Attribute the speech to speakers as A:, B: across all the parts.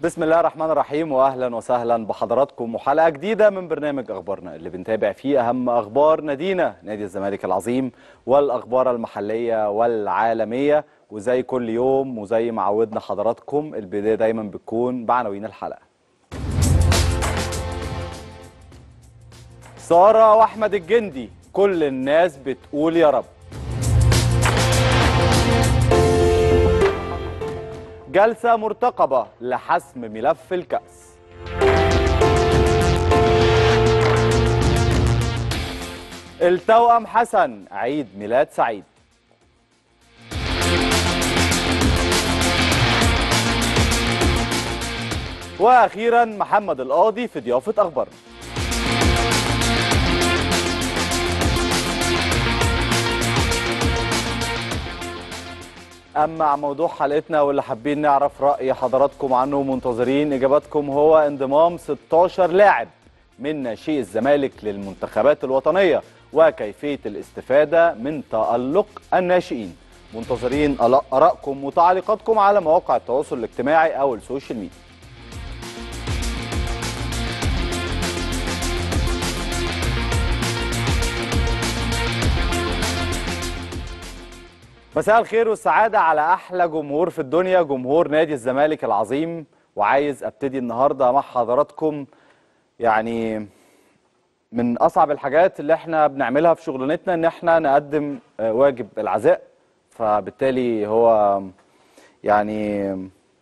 A: بسم الله الرحمن الرحيم واهلا وسهلا بحضراتكم وحلقه جديده من برنامج اخبارنا اللي بنتابع فيه اهم اخبار نادينا نادي الزمالك العظيم والاخبار المحليه والعالميه وزي كل يوم وزي ما عودنا حضراتكم البدايه دايما بتكون بعناوين الحلقه ساره واحمد الجندي كل الناس بتقول يا رب جلسة مرتقبة لحسم ملف الكأس التوأم حسن عيد ميلاد سعيد وأخيرا محمد القاضي في ضيافة أخبارنا أما عن موضوع حلقتنا واللي حابين نعرف رأي حضراتكم عنه ومنتظرين إجاباتكم هو انضمام 16 لاعب من ناشئي الزمالك للمنتخبات الوطنية وكيفية الاستفادة من تألق الناشئين منتظرين آرائكم وتعليقاتكم على مواقع التواصل الاجتماعي أو السوشيال ميديا مساء الخير والسعادة على أحلى جمهور في الدنيا جمهور نادي الزمالك العظيم وعايز أبتدي النهاردة مع حضراتكم يعني من أصعب الحاجات اللي احنا بنعملها في شغلانتنا إن احنا نقدم واجب العزاء فبالتالي هو يعني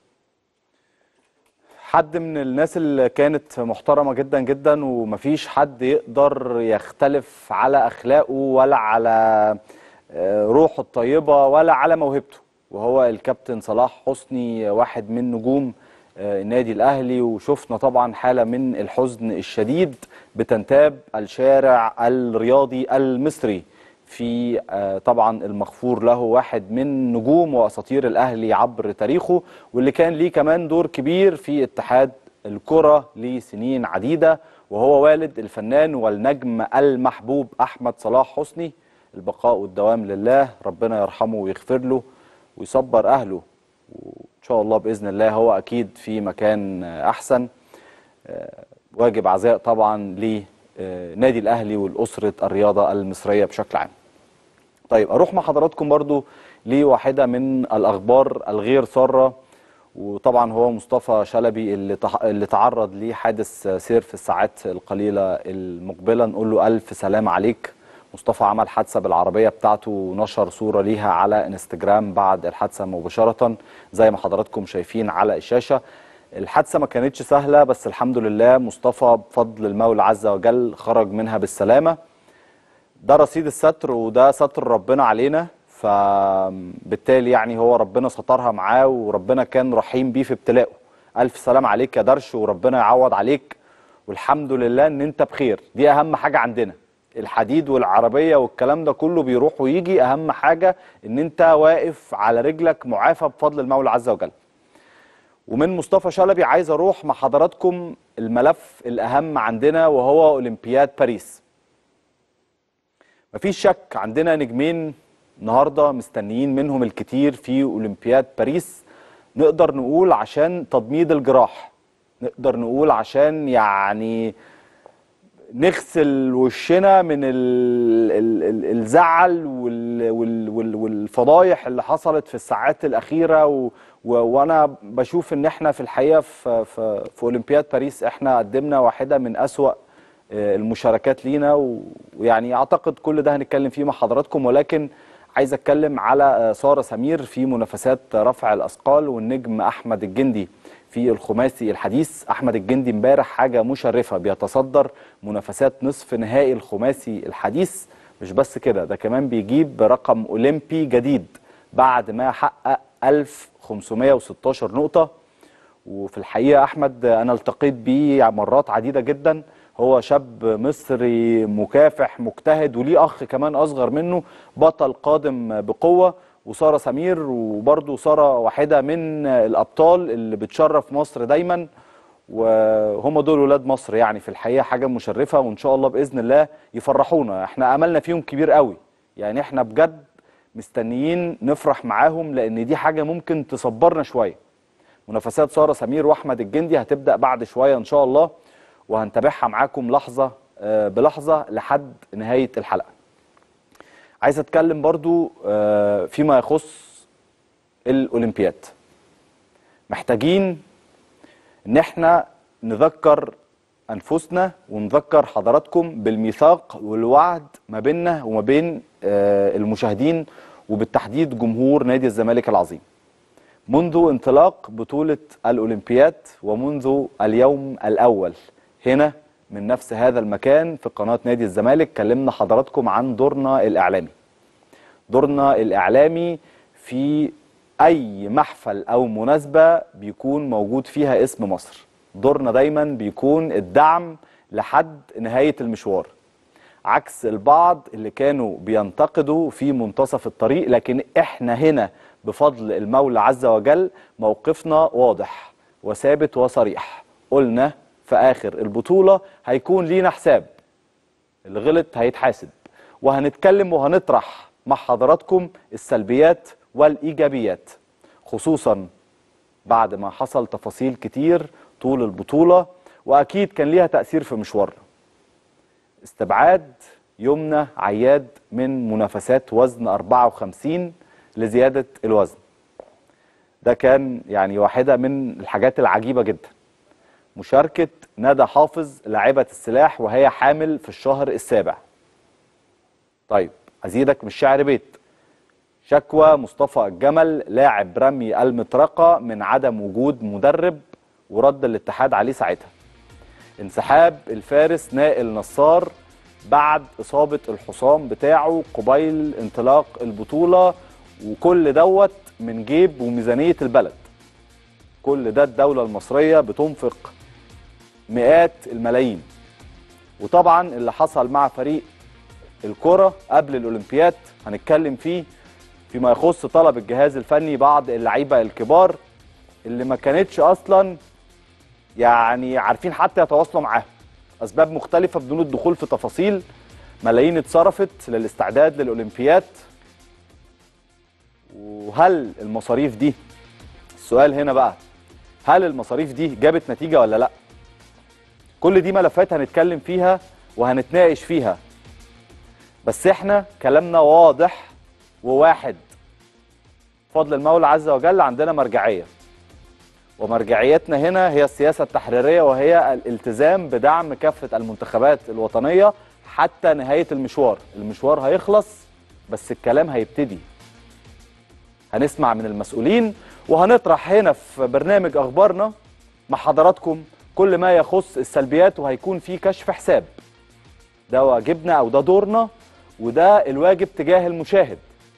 A: حد من الناس اللي كانت محترمة جدا جدا ومفيش حد يقدر يختلف على أخلاقه ولا على روحه الطيبة ولا على موهبته وهو الكابتن صلاح حسني واحد من نجوم النادي الأهلي وشفنا طبعا حالة من الحزن الشديد بتنتاب الشارع الرياضي المصري في طبعا المغفور له واحد من نجوم وأساطير الأهلي عبر تاريخه واللي كان ليه كمان دور كبير في اتحاد الكرة لسنين عديدة وهو والد الفنان والنجم المحبوب أحمد صلاح حسني البقاء والدوام لله ربنا يرحمه ويغفر له ويصبر أهله وإن شاء الله بإذن الله هو أكيد في مكان أحسن واجب عزاء طبعا لنادي الأهلي والأسرة الرياضة المصرية بشكل عام طيب أروح مع حضراتكم برضو لواحدة من الأخبار الغير سارة وطبعا هو مصطفى شلبي اللي اللي تعرض لحادث سير في الساعات القليلة المقبلة نقول له ألف سلام عليك مصطفى عمل حادثه بالعربيه بتاعته ونشر صوره ليها على انستجرام بعد الحادثه مباشره زي ما حضراتكم شايفين على الشاشه الحادثه ما كانتش سهله بس الحمد لله مصطفى بفضل المولى عز وجل خرج منها بالسلامه ده رصيد الستر وده ستر ربنا علينا فبالتالي يعني هو ربنا سترها معاه وربنا كان رحيم بيه في ابتلائه الف سلام عليك يا درش وربنا يعوض عليك والحمد لله ان انت بخير دي اهم حاجه عندنا الحديد والعربيه والكلام ده كله بيروح ويجي اهم حاجه ان انت واقف على رجلك معافى بفضل المولى عز وجل ومن مصطفى شلبي عايز اروح مع حضراتكم الملف الاهم عندنا وهو اولمبياد باريس مفيش شك عندنا نجمين النهارده مستنيين منهم الكتير في اولمبياد باريس نقدر نقول عشان تضميد الجراح نقدر نقول عشان يعني نغسل وشنا من ال ال ال الزعل وال وال وال والفضايح اللي حصلت في الساعات الأخيرة و و وأنا بشوف إن إحنا في الحقيقة في, في, في أولمبياد باريس إحنا قدمنا واحدة من أسوأ المشاركات لينا ويعني أعتقد كل ده هنتكلم فيه مع حضراتكم ولكن عايز أتكلم على سارة سمير في منافسات رفع الأثقال والنجم أحمد الجندي في الخماسي الحديث احمد الجندي امبارح حاجه مشرفه بيتصدر منافسات نصف نهائي الخماسي الحديث مش بس كده ده كمان بيجيب رقم اولمبي جديد بعد ما حقق 1516 نقطه وفي الحقيقه احمد انا التقيت بيه مرات عديده جدا هو شاب مصري مكافح مجتهد وليه اخ كمان اصغر منه بطل قادم بقوه وساره سمير وبرده ساره واحده من الابطال اللي بتشرف مصر دايما وهم دول ولاد مصر يعني في الحقيقه حاجه مشرفه وان شاء الله باذن الله يفرحونا احنا املنا فيهم كبير قوي يعني احنا بجد مستنيين نفرح معاهم لان دي حاجه ممكن تصبرنا شويه منافسات ساره سمير واحمد الجندي هتبدا بعد شويه ان شاء الله وهنتابعها معاكم لحظه آه، بلحظه لحد نهايه الحلقه عايز اتكلم برضو آه، فيما يخص الاولمبياد محتاجين ان احنا نذكر انفسنا ونذكر حضراتكم بالميثاق والوعد ما بيننا وما بين آه، المشاهدين وبالتحديد جمهور نادي الزمالك العظيم منذ انطلاق بطولة الأولمبياد ومنذ اليوم الأول هنا من نفس هذا المكان في قناة نادي الزمالك كلمنا حضراتكم عن دورنا الإعلامي دورنا الإعلامي في أي محفل أو مناسبة بيكون موجود فيها اسم مصر دورنا دايما بيكون الدعم لحد نهاية المشوار عكس البعض اللي كانوا بينتقدوا في منتصف الطريق لكن احنا هنا بفضل المولى عز وجل موقفنا واضح وثابت وصريح قلنا في آخر البطولة هيكون لينا حساب اللي غلط هيتحاسب وهنتكلم وهنطرح مع حضراتكم السلبيات والإيجابيات خصوصا بعد ما حصل تفاصيل كتير طول البطولة وأكيد كان ليها تأثير في مشوارنا استبعاد يمنى عياد من منافسات وزن 54 لزيادة الوزن ده كان يعني واحدة من الحاجات العجيبة جدا مشاركة ندى حافظ لاعبة السلاح وهي حامل في الشهر السابع طيب أزيدك من الشعر بيت شكوى مصطفى الجمل لاعب رمي المطرقة من عدم وجود مدرب ورد الاتحاد عليه ساعتها انسحاب الفارس نائل نصار بعد إصابة الحصان بتاعه قبيل انطلاق البطولة وكل دوت من جيب وميزانية البلد كل ده الدولة المصرية بتنفق مئات الملايين وطبعا اللي حصل مع فريق الكرة قبل الأولمبياد هنتكلم فيه فيما يخص طلب الجهاز الفني بعض اللعيبة الكبار اللي ما كانتش أصلا يعني عارفين حتى يتواصلوا معاهم أسباب مختلفة بدون الدخول في تفاصيل ملايين اتصرفت للاستعداد للأولمبياد وهل المصاريف دي السؤال هنا بقى هل المصاريف دي جابت نتيجة ولا لا كل دي ملفات هنتكلم فيها وهنتناقش فيها بس احنا كلامنا واضح وواحد فضل المولى عز وجل عندنا مرجعية ومرجعيتنا هنا هي السياسة التحريرية وهي الالتزام بدعم كافة المنتخبات الوطنية حتى نهاية المشوار المشوار هيخلص بس الكلام هيبتدي هنسمع من المسؤولين وهنطرح هنا في برنامج أخبارنا مع حضراتكم كل ما يخص السلبيات وهيكون في كشف حساب ده واجبنا أو ده دورنا وده الواجب تجاه المشاهد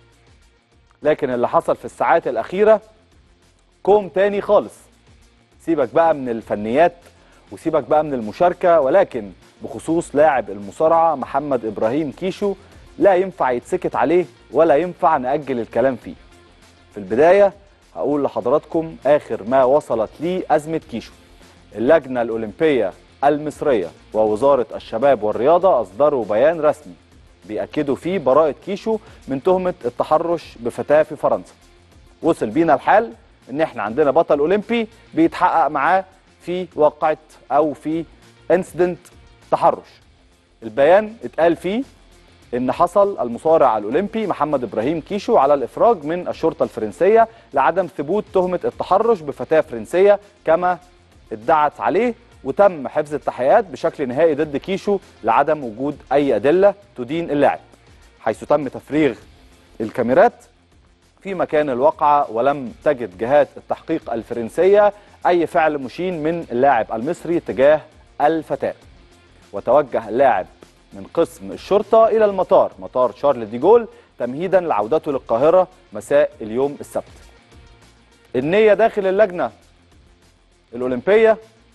A: لكن اللي حصل في الساعات الأخيرة كوم تاني خالص سيبك بقى من الفنيات وسيبك بقى من المشاركة ولكن بخصوص لاعب المصارعة محمد إبراهيم كيشو لا ينفع يتسكت عليه ولا ينفع نأجل الكلام فيه في البداية هقول لحضراتكم آخر ما وصلت لي أزمة كيشو اللجنة الأولمبية المصرية ووزارة الشباب والرياضة أصدروا بيان رسمي بيأكدوا فيه براءة كيشو من تهمة التحرش بفتاة في فرنسا وصل بينا الحال ان احنا عندنا بطل اولمبي بيتحقق معاه في واقعة او في انسيدنت تحرش البيان اتقال فيه ان حصل المصارع الاولمبي محمد ابراهيم كيشو على الافراج من الشرطه الفرنسيه لعدم ثبوت تهمه التحرش بفتاه فرنسيه كما ادعت عليه وتم حفظ التحقيقات بشكل نهائي ضد كيشو لعدم وجود اي ادله تدين اللاعب حيث تم تفريغ الكاميرات في مكان الواقعه ولم تجد جهات التحقيق الفرنسيه اي فعل مشين من اللاعب المصري تجاه الفتاه وتوجه اللاعب من قسم الشرطه الى المطار مطار شارل ديجول تمهيدا لعودته للقاهره مساء اليوم السبت النيه داخل اللجنه الاولمبيه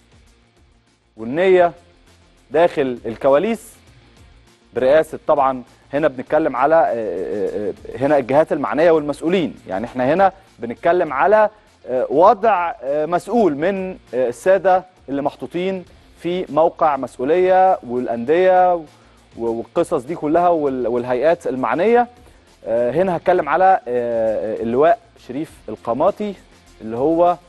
A: والنيه داخل الكواليس برئاسه طبعا هنا بنتكلم على آه، آه، آه، هنا الجهات المعنيه والمسؤولين يعني احنا هنا بنتكلم على آه، وضع آه، مسؤول من آه، الساده اللي محطوطين في موقع مسؤوليه والانديه و- والقصص دي كلها وال- والهيئات المعنيه آه، هنا هتكلم على آه، اللواء شريف القماطي اللي هو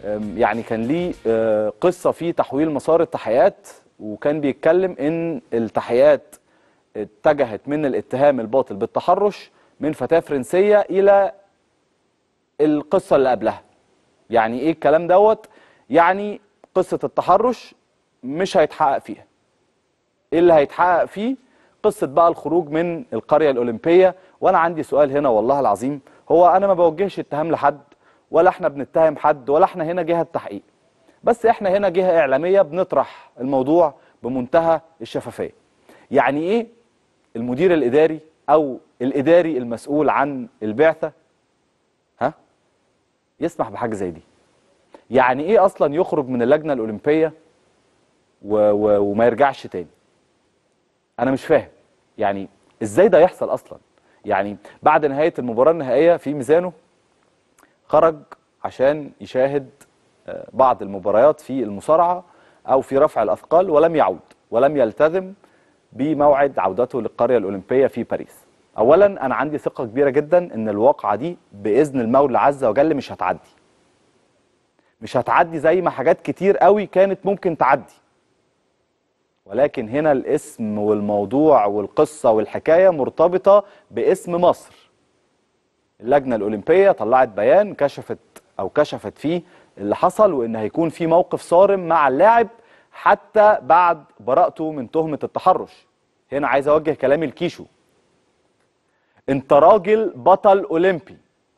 A: أم، يعني كان ليه آه، قصه في تحويل مسار التحقيقات وكان بيتكلم ان التحقيقات اتجهت من الاتهام الباطل بالتحرش من فتاه فرنسيه الى القصه اللي قبلها يعني ايه الكلام دوت يعني قصه التحرش مش هيتحقق فيها ايه اللي هيتحقق فيه قصه بقى الخروج من القريه الاولمبيه وانا عندي سؤال هنا والله العظيم هو انا ما بوجهش اتهام لحد ولا احنا بنتهم حد ولا احنا هنا جهه تحقيق بس احنا هنا جهه اعلاميه بنطرح الموضوع بمنتهى الشفافيه يعني ايه المدير الاداري او الاداري المسؤول عن البعثه ها يسمح بحاجه زي دي يعني ايه اصلا يخرج من اللجنه الاولمبيه و و وما يرجعش تاني انا مش فاهم يعني ازاي ده يحصل اصلا يعني بعد نهايه المباراه النهائيه في ميزانه خرج عشان يشاهد آه، بعض المباريات في المصارعه او في رفع الاثقال ولم يعود ولم يلتزم بموعد عودته للقريه الاولمبيه في باريس اولا انا عندي ثقه كبيره جدا ان الواقعه دي باذن المولى عز وجل مش هتعدي مش هتعدي زي ما حاجات كتير قوي كانت ممكن تعدي ولكن هنا الاسم والموضوع والقصة والحكاية مرتبطة باسم مصر اللجنة الأولمبية طلعت بيان كشفت أو كشفت فيه اللي حصل وإن هيكون في موقف صارم مع اللاعب حتى بعد براءته من تهمة التحرش هنا عايز أوجه كلامي لكيشو أنت راجل بطل أولمبي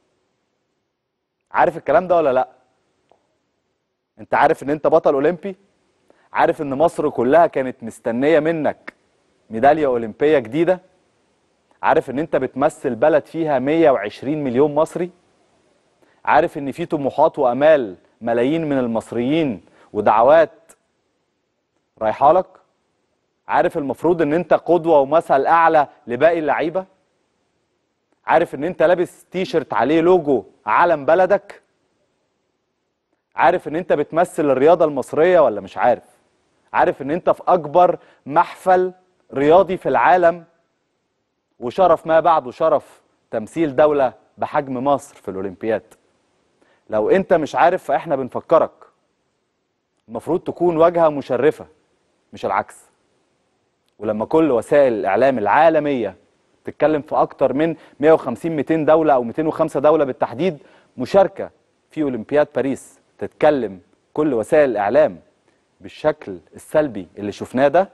A: عارف الكلام ده ولا لأ؟ أنت عارف إن أنت بطل أولمبي؟ عارف ان مصر كلها كانت مستنيه منك ميداليه اولمبيه جديده عارف ان انت بتمثل بلد فيها 120 مليون مصري عارف ان في طموحات وامال ملايين من المصريين ودعوات رايحه لك عارف المفروض ان انت قدوه ومثل اعلى لباقي اللعيبه عارف ان انت لابس تيشرت عليه لوجو علم بلدك عارف ان انت بتمثل الرياضه المصريه ولا مش عارف عارف ان انت في اكبر محفل رياضي في العالم وشرف ما بعده شرف تمثيل دولة بحجم مصر في الاولمبياد لو انت مش عارف فاحنا بنفكرك المفروض تكون واجهة مشرفة مش العكس ولما كل وسائل الاعلام العالمية تتكلم في اكتر من 150 200 دولة او 205 دولة بالتحديد مشاركة في اولمبياد باريس تتكلم كل وسائل الاعلام بالشكل السلبي اللي شفناه ده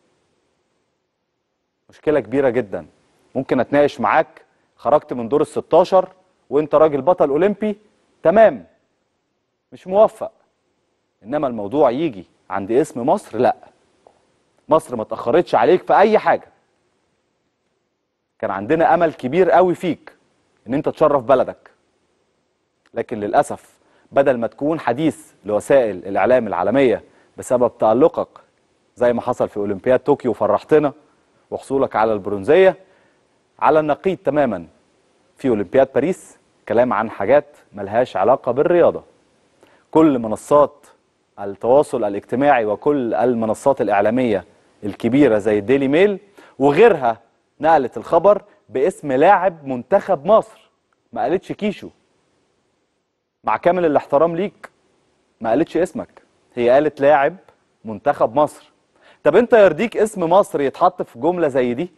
A: مشكلة كبيرة جدا ممكن اتناقش معاك خرجت من دور ال 16 وانت راجل بطل اولمبي تمام مش موفق انما الموضوع يجي عند اسم مصر لا مصر ما اتاخرتش عليك في اي حاجه كان عندنا امل كبير قوي فيك ان انت تشرف بلدك لكن للاسف بدل ما تكون حديث لوسائل الاعلام العالميه بسبب تالقك زي ما حصل في اولمبياد طوكيو وفرحتنا وحصولك على البرونزيه على النقيض تماما في اولمبياد باريس كلام عن حاجات ملهاش علاقه بالرياضه كل منصات التواصل الاجتماعي وكل المنصات الاعلاميه الكبيره زي الديلي ميل وغيرها نقلت الخبر باسم لاعب منتخب مصر ما قالتش كيشو مع كامل الاحترام ليك ما قالتش اسمك هي قالت لاعب منتخب مصر طب انت يرضيك اسم مصر يتحط في جمله زي دي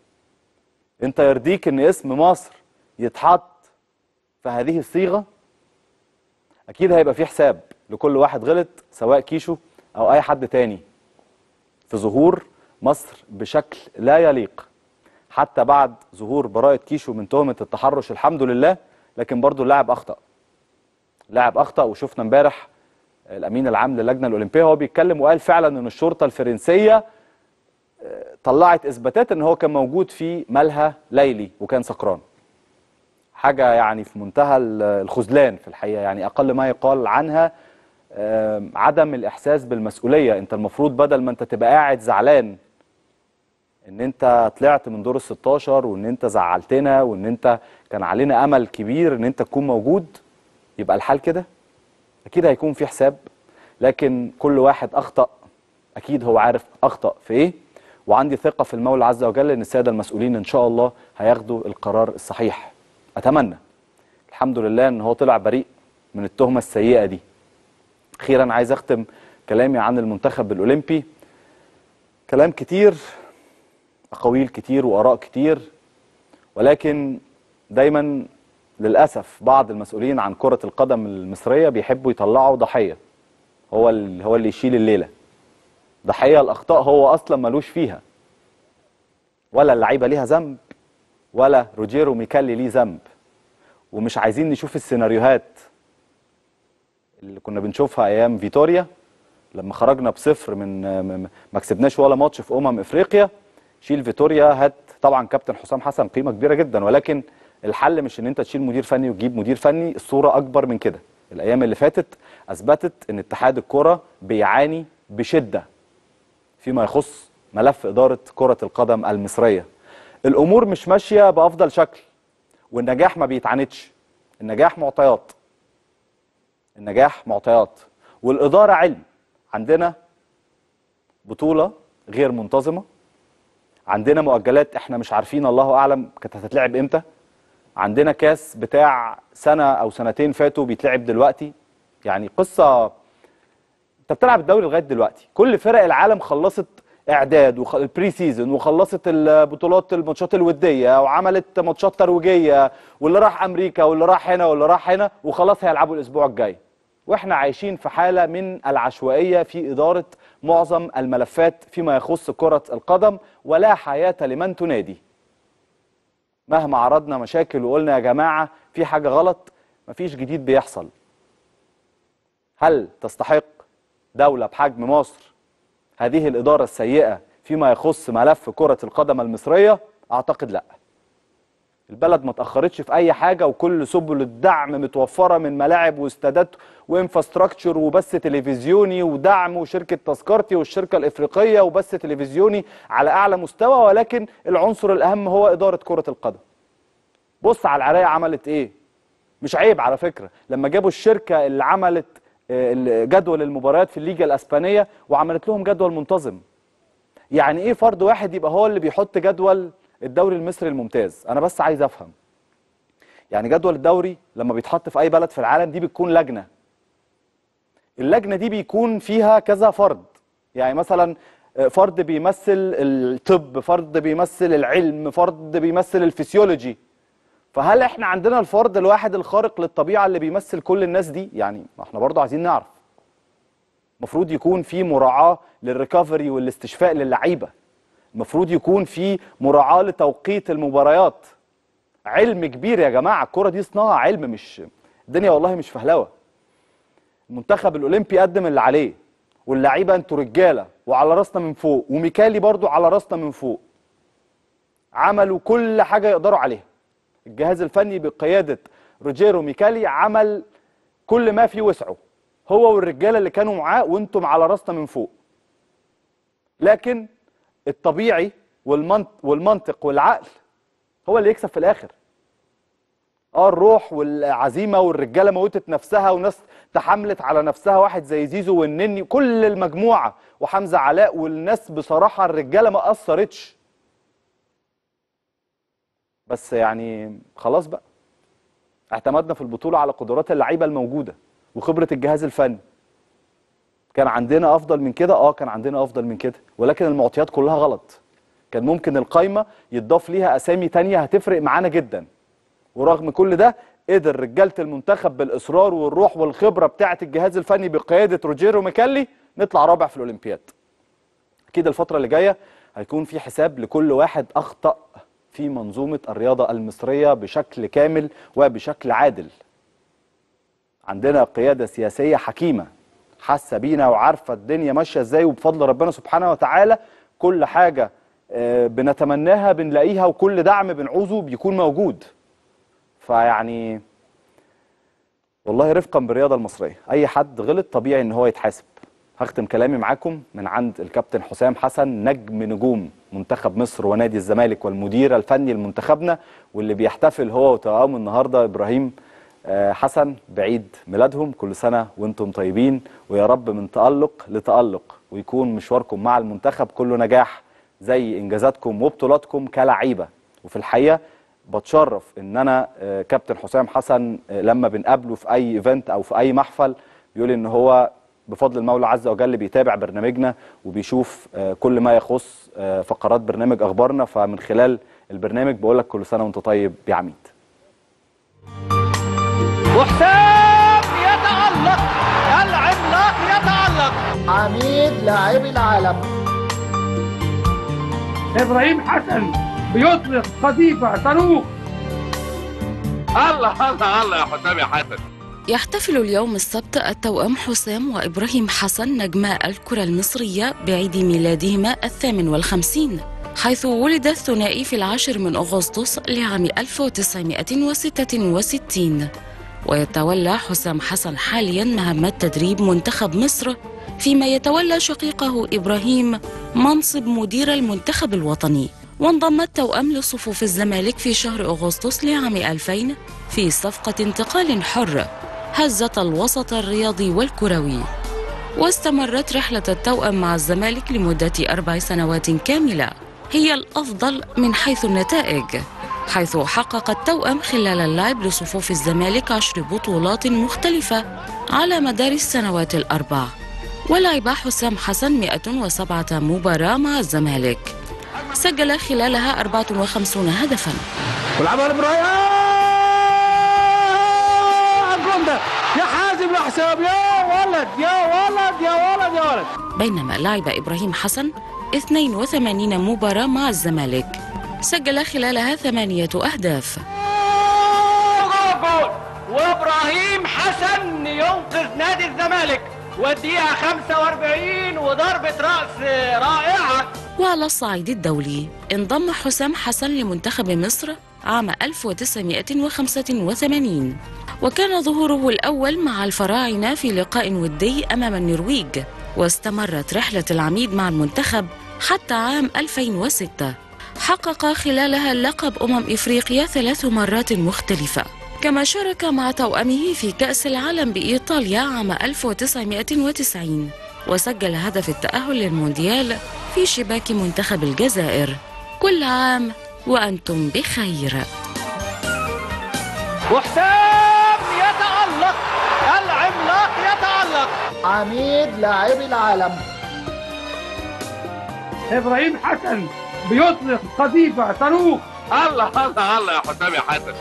A: انت يرضيك ان اسم مصر يتحط في هذه الصيغه اكيد هيبقى في حساب لكل واحد غلط سواء كيشو او اي حد تاني في ظهور مصر بشكل لا يليق حتى بعد ظهور براءة كيشو من تهمة التحرش الحمد لله لكن برضو اللاعب أخطأ لاعب أخطأ وشفنا امبارح الأمين العام للجنة الأولمبية هو بيتكلم وقال فعلا أن الشرطة الفرنسية آه، طلعت إثباتات أن هو كان موجود في ملهى ليلي وكان سكران حاجة يعني في منتهى ال- الخذلان في الحقيقة يعني أقل ما يقال عنها آم، عدم الإحساس بالمسؤولية أنت المفروض بدل ما أنت تبقى قاعد زعلان ان انت طلعت من دور ال 16 وان انت زعلتنا وان انت كان علينا امل كبير ان انت تكون موجود يبقى الحال كده اكيد هيكون في حساب لكن كل واحد اخطا اكيد هو عارف اخطا في ايه وعندي ثقه في المولى عز وجل ان الساده المسؤولين ان شاء الله هياخدوا القرار الصحيح اتمنى الحمد لله ان هو طلع بريء من التهمه السيئه دي اخيرا عايز اختم كلامي عن المنتخب الاولمبي كلام كتير اقاويل كتير واراء كتير ولكن دايما للاسف بعض المسؤولين عن كره القدم المصريه بيحبوا يطلعوا ضحيه هو اللي هو اللي يشيل الليله ضحيه الاخطاء هو اصلا ملوش فيها ولا اللعيبه ليها ذنب ولا روجيرو ميكالي ليه ذنب ومش عايزين نشوف السيناريوهات اللي كنا بنشوفها ايام فيتوريا لما خرجنا بصفر من ما كسبناش ولا ماتش في امم افريقيا شيل فيتوريا هات طبعا كابتن حسام حسن قيمه كبيره جدا ولكن الحل مش ان انت تشيل مدير فني وتجيب مدير فني الصوره اكبر من كده الايام اللي فاتت اثبتت ان اتحاد الكره بيعاني بشده فيما يخص ملف اداره كره القدم المصريه الامور مش ماشيه بافضل شكل والنجاح ما بيتعاندش النجاح معطيات النجاح معطيات والاداره علم عندنا بطوله غير منتظمه عندنا مؤجلات احنا مش عارفين الله اعلم كانت هتتلعب امتى عندنا كاس بتاع سنه او سنتين فاتوا بيتلعب دلوقتي يعني قصه انت بتلعب الدوري لغايه دلوقتي كل فرق العالم خلصت اعداد وخ... البري سيزون وخلصت البطولات الماتشات الوديه وعملت ماتشات ترويجيه واللي راح امريكا واللي راح هنا واللي راح هنا وخلاص هيلعبوا الاسبوع الجاي واحنا عايشين في حاله من العشوائيه في اداره معظم الملفات فيما يخص كره القدم ولا حياه لمن تنادي مهما عرضنا مشاكل وقلنا يا جماعه في حاجه غلط مفيش جديد بيحصل هل تستحق دوله بحجم مصر هذه الاداره السيئه فيما يخص ملف كره القدم المصريه اعتقد لا البلد ما تاخرتش في اي حاجه وكل سبل الدعم متوفره من ملاعب واستادات وانفراستراكشر وبث تلفزيوني ودعم وشركه تذكرتي والشركه الافريقيه وبث تلفزيوني على اعلى مستوى ولكن العنصر الاهم هو اداره كره القدم بص على العراقيه عملت ايه مش عيب على فكره لما جابوا الشركه اللي عملت جدول المباريات في الليجا الاسبانيه وعملت لهم جدول منتظم يعني ايه فرد واحد يبقى هو اللي بيحط جدول الدوري المصري الممتاز انا بس عايز افهم يعني جدول الدوري لما بيتحط في اي بلد في العالم دي بتكون لجنه اللجنه دي بيكون فيها كذا فرد يعني مثلا فرد بيمثل الطب فرد بيمثل العلم فرد بيمثل الفسيولوجي فهل احنا عندنا الفرد الواحد الخارق للطبيعه اللي بيمثل كل الناس دي يعني احنا برضه عايزين نعرف المفروض يكون في مراعاه للريكفري والاستشفاء للعيبه المفروض يكون في مراعاه لتوقيت المباريات علم كبير يا جماعه الكره دي صناعه علم مش الدنيا والله مش فهلوه المنتخب الاولمبي قدم اللي عليه واللعيبه انتوا رجاله وعلى راسنا من فوق وميكالي برضو على راسنا من فوق عملوا كل حاجه يقدروا عليها الجهاز الفني بقياده روجيرو ميكالي عمل كل ما في وسعه هو والرجاله اللي كانوا معاه وانتم على راسنا من فوق لكن الطبيعي والمنطق والعقل هو اللي يكسب في الاخر اه الروح والعزيمه والرجاله موتت نفسها وناس تحملت على نفسها واحد زي زيزو والنني كل المجموعه وحمزه علاء والناس بصراحه الرجاله ما قصرتش بس يعني خلاص بقى اعتمدنا في البطوله على قدرات اللعيبه الموجوده وخبره الجهاز الفني كان عندنا افضل من كده اه كان عندنا افضل من كده ولكن المعطيات كلها غلط كان ممكن القايمه يتضاف ليها اسامي تانية هتفرق معانا جدا ورغم كل ده قدر رجاله المنتخب بالاصرار والروح والخبره بتاعه الجهاز الفني بقياده روجيرو ميكالي نطلع رابع في الاولمبياد اكيد الفتره اللي جايه هيكون في حساب لكل واحد اخطا في منظومه الرياضه المصريه بشكل كامل وبشكل عادل عندنا قياده سياسيه حكيمه حاسه بينا وعارفه الدنيا ماشيه ازاي وبفضل ربنا سبحانه وتعالى كل حاجه بنتمناها بنلاقيها وكل دعم بنعوزه بيكون موجود فيعني والله رفقا بالرياضه المصريه اي حد غلط طبيعي ان هو يتحاسب هختم كلامي معاكم من عند الكابتن حسام حسن نجم نجوم منتخب مصر ونادي الزمالك والمدير الفني لمنتخبنا واللي بيحتفل هو وتوأمه النهارده ابراهيم حسن بعيد ميلادهم كل سنه وانتم طيبين ويا رب من تألق لتألق ويكون مشواركم مع المنتخب كله نجاح زي انجازاتكم وبطولاتكم كلعيبه وفي الحقيقه بتشرف ان انا كابتن حسام حسن لما بنقابله في اي ايفنت او في اي محفل بيقول ان هو بفضل المولى عز وجل بيتابع برنامجنا وبيشوف آه، كل ما يخص آه، فقرات برنامج اخبارنا فمن خلال البرنامج بقول لك كل سنه وانت طيب يا عميد
B: وحسام يتألق العملاق يتألق
C: عميد لاعبي العالم
D: ابراهيم حسن بيطلق قذيفه صاروخ
B: الله الله الله يا حسام يا حسن
E: يحتفل اليوم السبت التوأم حسام وإبراهيم حسن نجما الكرة المصرية بعيد ميلادهما الثامن والخمسين حيث ولد الثنائي في العاشر من أغسطس لعام 1966 ويتولى حسام حسن حاليا مهمة تدريب منتخب مصر فيما يتولى شقيقه إبراهيم منصب مدير المنتخب الوطني وانضم التوأم لصفوف الزمالك في شهر أغسطس لعام 2000 في صفقة انتقال حر هزت الوسط الرياضي والكروي واستمرت رحلة التوأم مع الزمالك لمدة أربع سنوات كاملة هي الأفضل من حيث النتائج حيث حقق التوأم خلال اللعب لصفوف الزمالك عشر بطولات مختلفة على مدار السنوات الأربع ولعب حسام حسن 107 مباراة مع الزمالك سجل خلالها 54 هدفاً
D: ولعبها لابراهيم الجون ده يا حازم يا حسام يا ولد يا ولد يا ولد يا ولد
E: بينما لعب إبراهيم حسن 82 مباراة مع الزمالك سجل خلالها ثمانية أهداف
B: جول جول وابراهيم حسن ينقذ نادي الزمالك والدقيقة 45 وضربة رأس رائعة
E: وعلى الصعيد الدولي انضم حسام حسن لمنتخب مصر عام 1985 وكان ظهوره الأول مع الفراعنة في لقاء ودي أمام النرويج واستمرت رحلة العميد مع المنتخب حتى عام 2006 حقق خلالها لقب أمم إفريقيا ثلاث مرات مختلفة كما شارك مع توأمه في كأس العالم بإيطاليا عام 1990 وسجل هدف التأهل للمونديال في شباك منتخب الجزائر كل عام وأنتم بخير
B: وحسام يتألق العملاق يتألق
C: عميد لاعبي العالم
D: ابراهيم حسن بيطلق قذيفه صاروخ
B: الله الله الله يا حسام يا حسن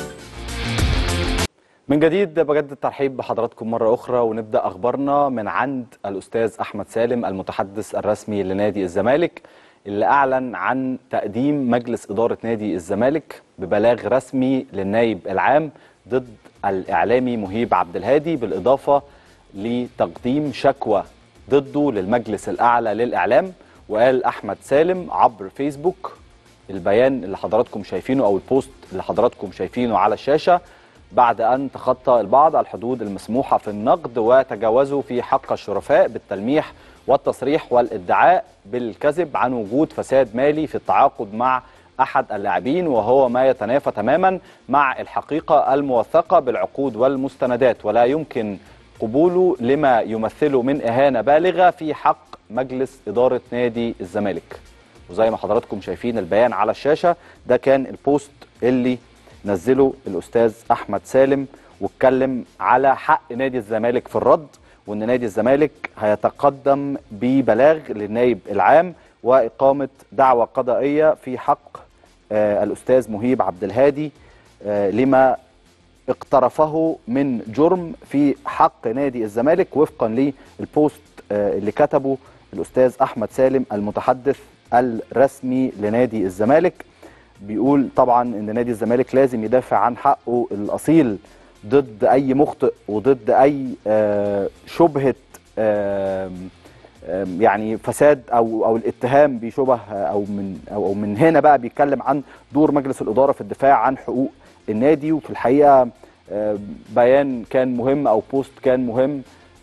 A: من جديد بجدد الترحيب بحضراتكم مرة أخرى ونبدأ أخبارنا من عند الأستاذ أحمد سالم المتحدث الرسمي لنادي الزمالك اللي أعلن عن تقديم مجلس إدارة نادي الزمالك ببلاغ رسمي للنائب العام ضد الإعلامي مهيب عبد الهادي بالإضافة لتقديم شكوى ضده للمجلس الأعلى للإعلام وقال أحمد سالم عبر فيسبوك البيان اللي حضراتكم شايفينه أو البوست اللي حضراتكم شايفينه على الشاشة بعد أن تخطى البعض الحدود المسموحة في النقد وتجاوزوا في حق الشرفاء بالتلميح والتصريح والادعاء بالكذب عن وجود فساد مالي في التعاقد مع أحد اللاعبين وهو ما يتنافى تماما مع الحقيقة الموثقة بالعقود والمستندات ولا يمكن قبوله لما يمثله من إهانة بالغة في حق مجلس إدارة نادي الزمالك وزي ما حضراتكم شايفين البيان على الشاشة ده كان البوست اللي نزله الأستاذ أحمد سالم واتكلم على حق نادي الزمالك في الرد وأن نادي الزمالك هيتقدم ببلاغ للنائب العام وإقامة دعوة قضائية في حق آه الأستاذ مهيب عبد الهادي آه لما اقترفه من جرم في حق نادي الزمالك وفقا للبوست آه اللي كتبه الأستاذ أحمد سالم المتحدث الرسمي لنادي الزمالك بيقول طبعا ان نادي الزمالك لازم يدافع عن حقه الاصيل ضد اي مخطئ وضد اي آه شبهه آه يعني فساد او او الاتهام بشبه او من او أو من هنا بقى بيتكلم عن دور مجلس الاداره في الدفاع عن حقوق النادي وفي الحقيقه آه بيان كان مهم او بوست كان مهم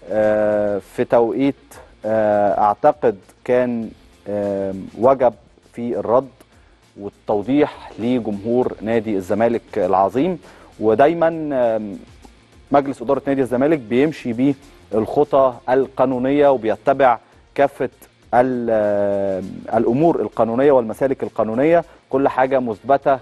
A: في توقيت اعتقد كان وجب في الرد والتوضيح لجمهور نادي الزمالك العظيم ودايما مجلس اداره نادي الزمالك بيمشي بيه الخطى القانونيه وبيتبع كافه الامور القانونيه والمسالك القانونيه كل حاجه مثبته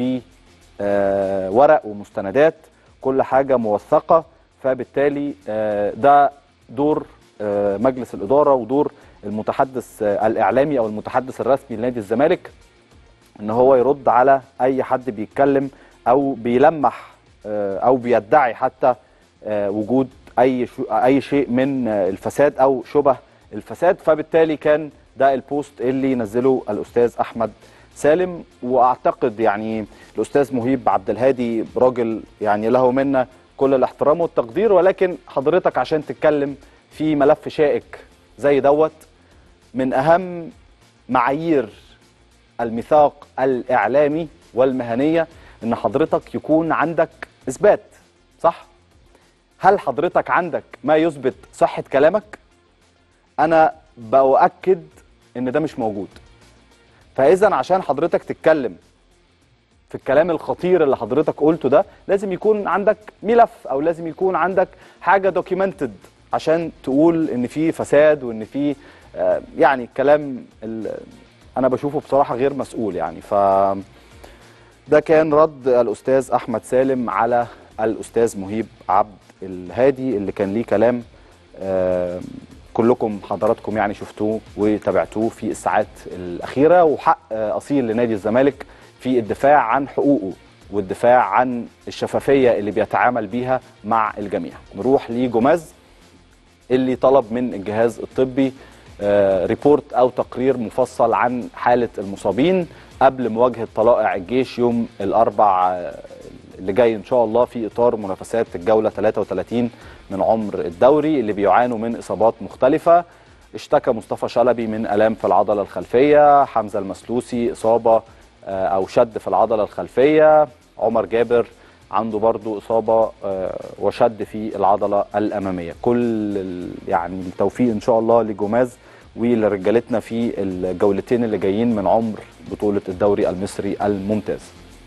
A: بورق ومستندات كل حاجه موثقه فبالتالي ده دور آه، مجلس الاداره ودور المتحدث آه، الاعلامي او المتحدث الرسمي لنادي الزمالك ان هو يرد على اي حد بيتكلم او بيلمح آه، او بيدعي حتى آه، وجود اي شو اي شيء من آه، الفساد او شبه الفساد فبالتالي كان ده البوست اللي نزله الاستاذ احمد سالم واعتقد يعني الاستاذ مهيب عبد الهادي راجل يعني له منا كل الاحترام والتقدير ولكن حضرتك عشان تتكلم في ملف شائك زي دوت من اهم معايير الميثاق الاعلامي والمهنيه ان حضرتك يكون عندك اثبات صح هل حضرتك عندك ما يثبت صحه كلامك انا باؤكد ان ده مش موجود فاذا عشان حضرتك تتكلم في الكلام الخطير اللي حضرتك قلته ده لازم يكون عندك ملف او لازم يكون عندك حاجه دوكيومنتد عشان تقول ان في فساد وان في آه، يعني كلام ال- انا بشوفه بصراحه غير مسؤول يعني ف ده كان رد الاستاذ احمد سالم على الاستاذ مهيب عبد الهادي اللي كان ليه كلام آه، كلكم حضراتكم يعني شفتوه وتابعتوه في الساعات الاخيره وحق آه، اصيل لنادي الزمالك في الدفاع عن حقوقه والدفاع عن الشفافيه اللي بيتعامل بيها مع الجميع نروح لجوماز اللي طلب من الجهاز الطبي آه، ريبورت او تقرير مفصل عن حاله المصابين قبل مواجهه طلائع الجيش يوم الاربع آه، اللي جاي ان شاء الله في اطار منافسات الجوله 33 من عمر الدوري اللي بيعانوا من اصابات مختلفه اشتكى مصطفى شلبي من الام في العضله الخلفيه حمزه المسلوسي اصابه آه، او شد في العضله الخلفيه عمر جابر عنده برضو إصابة آه، وشد في العضلة الأمامية كل ال- يعني التوفيق إن شاء الله لجوماز ولرجالتنا في الجولتين اللي جايين من عمر بطولة الدوري المصري الممتاز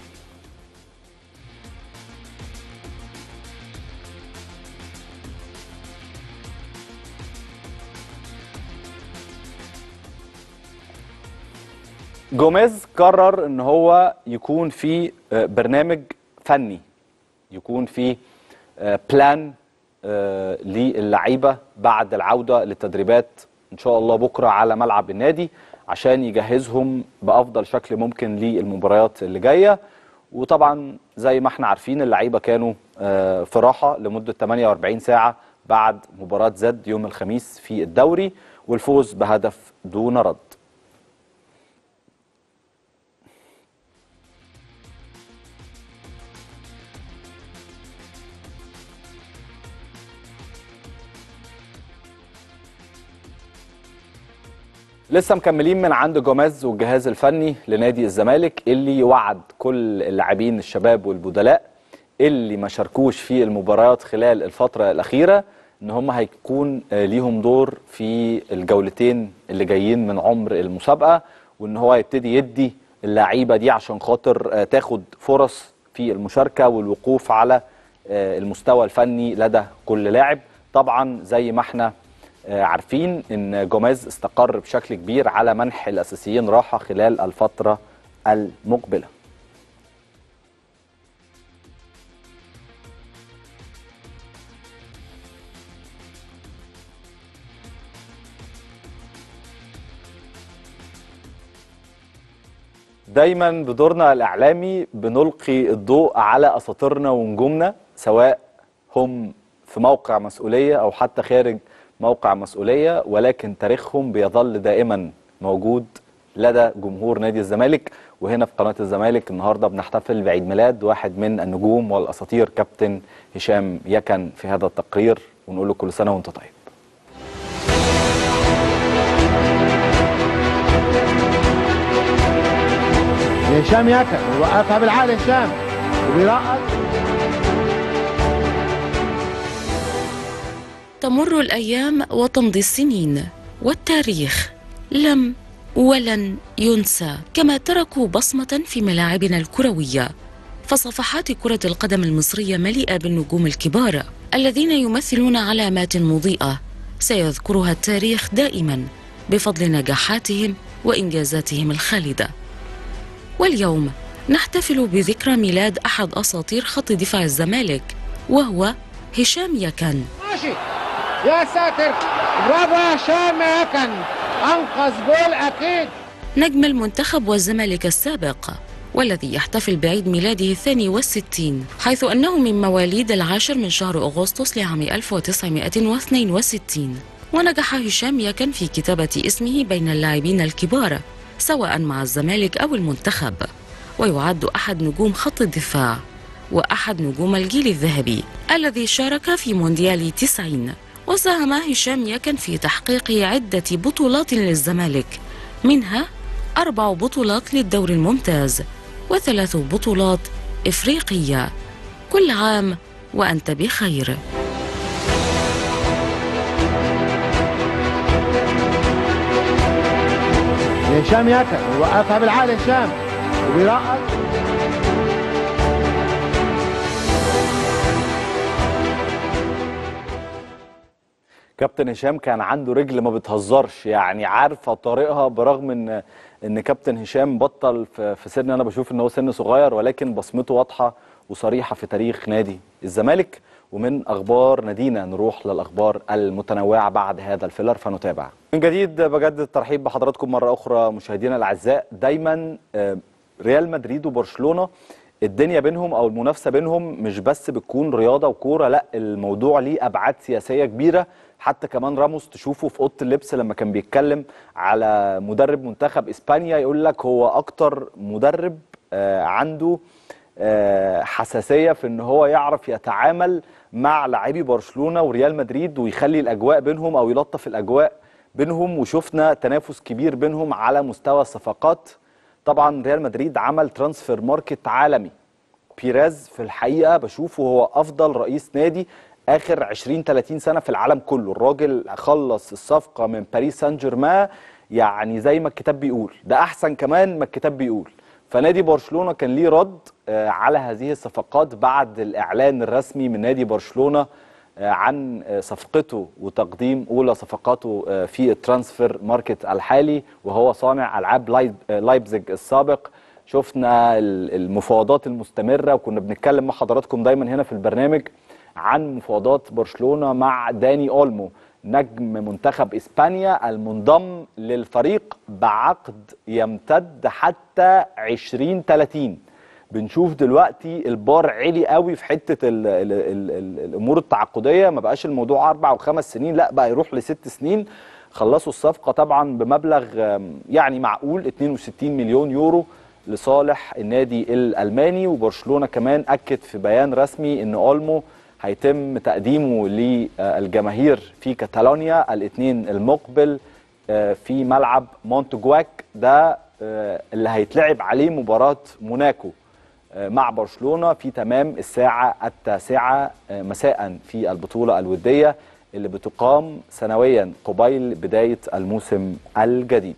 A: جوميز قرر ان هو يكون في آه، برنامج فني يكون في آه، بلان آه، للعيبه بعد العوده للتدريبات ان شاء الله بكره على ملعب النادي عشان يجهزهم بافضل شكل ممكن للمباريات اللي جايه وطبعا زي ما احنا عارفين اللعيبه كانوا آه، في راحه لمده 48 ساعه بعد مباراه زد يوم الخميس في الدوري والفوز بهدف دون رد لسه مكملين من عند جوميز والجهاز الفني لنادي الزمالك اللي وعد كل اللاعبين الشباب والبدلاء اللي ما شاركوش في المباريات خلال الفترة الأخيرة إن هم هيكون آه، ليهم دور في الجولتين اللي جايين من عمر المسابقة وإن هو يبتدي يدي اللعيبة دي عشان خاطر آه، تاخد فرص في المشاركة والوقوف على آه، المستوى الفني لدى كل لاعب طبعا زي ما احنا آه، عارفين ان جوميز استقر بشكل كبير على منح الاساسيين راحه خلال الفتره المقبله دايما بدورنا الاعلامي بنلقي الضوء على اساطيرنا ونجومنا سواء هم في موقع مسؤوليه او حتى خارج موقع مسؤوليه ولكن تاريخهم بيظل دائما موجود لدى جمهور نادي الزمالك وهنا في قناه الزمالك النهارده بنحتفل بعيد ميلاد واحد من النجوم والاساطير كابتن هشام يكن في هذا التقرير ونقول له كل سنه وانت طيب
D: هشام يكن ويوقفها بالعقل هشام وبيرقص
E: تمر الأيام وتمضي السنين والتاريخ لم ولن ينسى كما تركوا بصمة في ملاعبنا الكروية فصفحات كرة القدم المصرية مليئة بالنجوم الكبار الذين يمثلون علامات مضيئة سيذكرها التاريخ دائما بفضل نجاحاتهم وإنجازاتهم الخالدة واليوم نحتفل بذكرى ميلاد أحد أساطير خط دفاع الزمالك وهو هشام يكن
B: ماشي
D: يا ساتر برافو يا هشام يا كان انقذ جول اكيد
E: نجم المنتخب والزمالك السابق والذي يحتفل بعيد ميلاده الثاني والستين حيث أنه من مواليد العاشر من شهر أغسطس لعام 1962 ونجح هشام يكن في كتابة اسمه بين اللاعبين الكبار سواء مع الزمالك أو المنتخب ويعد أحد نجوم خط الدفاع وأحد نجوم الجيل الذهبي الذي شارك في مونديال 90 وساهم هشام يكن في تحقيق عدة بطولات للزمالك منها أربع بطولات للدور الممتاز وثلاث بطولات إفريقية كل عام وأنت بخير
D: هشام يكن ويوقفها بالعقل هشام وبيرقص
A: كابتن هشام كان عنده رجل ما بتهزرش يعني عارفه طريقها برغم ان ان كابتن هشام بطل في في سن انا بشوف ان هو سن صغير ولكن بصمته واضحه وصريحه في تاريخ نادي الزمالك ومن اخبار نادينا نروح للاخبار المتنوعه بعد هذا الفيلر فنتابع. من جديد بجدد الترحيب بحضراتكم مره اخرى مشاهدينا الاعزاء دايما آه، ريال مدريد وبرشلونه الدنيا بينهم او المنافسه بينهم مش بس بتكون رياضه وكوره لا الموضوع ليه ابعاد سياسيه كبيره حتى كمان راموس تشوفه في اوضه اللبس لما كان بيتكلم على مدرب منتخب اسبانيا يقول لك هو اكتر مدرب آه، عنده آه، حساسيه في ان هو يعرف يتعامل مع لاعبي برشلونه وريال مدريد ويخلي الاجواء بينهم او يلطف الاجواء بينهم وشفنا تنافس كبير بينهم على مستوى الصفقات طبعا ريال مدريد عمل ترانسفير ماركت عالمي بيريز في الحقيقه بشوفه هو افضل رئيس نادي اخر 20 30 سنه في العالم كله الراجل خلص الصفقه من باريس سان جيرمان يعني زي ما الكتاب بيقول ده احسن كمان ما الكتاب بيقول فنادي برشلونه كان ليه رد آه، على هذه الصفقات بعد الاعلان الرسمي من نادي برشلونه آه، عن آه، صفقته وتقديم اولى صفقاته آه، في الترانسفير ماركت الحالي وهو صانع العاب لايب- آه، لايبزيج السابق شفنا ال- المفاوضات المستمره وكنا بنتكلم مع حضراتكم دايما هنا في البرنامج عن مفاوضات برشلونه مع داني اولمو نجم منتخب اسبانيا المنضم للفريق بعقد يمتد حتى 2030 بنشوف دلوقتي البار عالي قوي في حته ال ال ال ال الامور التعاقديه ما بقاش الموضوع اربع وخمس سنين لا بقى يروح لست سنين خلصوا الصفقه طبعا بمبلغ آم، يعني معقول 62 مليون يورو لصالح النادي الالماني وبرشلونه كمان اكد في بيان رسمي ان اولمو هيتم تقديمه للجماهير في كاتالونيا الاثنين المقبل آه، في ملعب مونتجواك ده آه، اللي هيتلعب عليه مباراه موناكو آه، مع برشلونه في تمام الساعه التاسعه آه، مساء في البطوله الوديه اللي بتقام سنويا قبيل بدايه الموسم الجديد.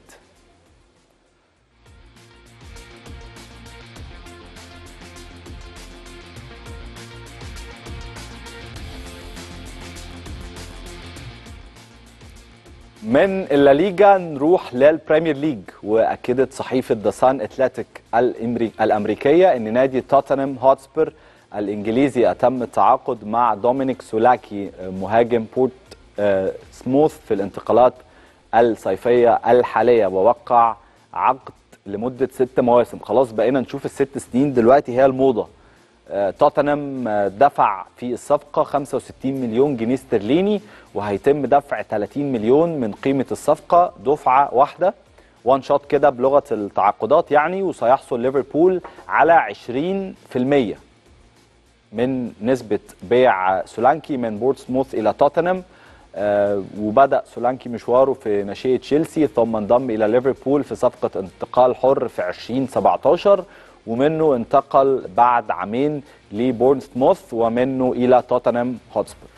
A: من الليجا نروح للبريمير ليج واكدت صحيفه ذا سان اتلتيك الامريكيه ان نادي توتنهام هوتسبير الانجليزي اتم التعاقد مع دومينيك سولاكي مهاجم بورت آه، سموث في الانتقالات الصيفيه الحاليه ووقع عقد لمده ست مواسم خلاص بقينا نشوف الست سنين دلوقتي هي الموضه آه، توتنهام آه، دفع في الصفقة 65 مليون جنيه استرليني وهيتم دفع 30 مليون من قيمة الصفقة دفعة واحدة وان شوت كده بلغة التعاقدات يعني وسيحصل ليفربول على 20% من نسبة بيع سولانكي من بورتسموث إلى توتنهام آه، وبدأ سولانكي مشواره في ناشئة تشيلسي ثم انضم إلى ليفربول في صفقة انتقال حر في 2017 ومنه انتقل بعد عامين لبورنسموث ومنه إلى توتنهام هوتسبير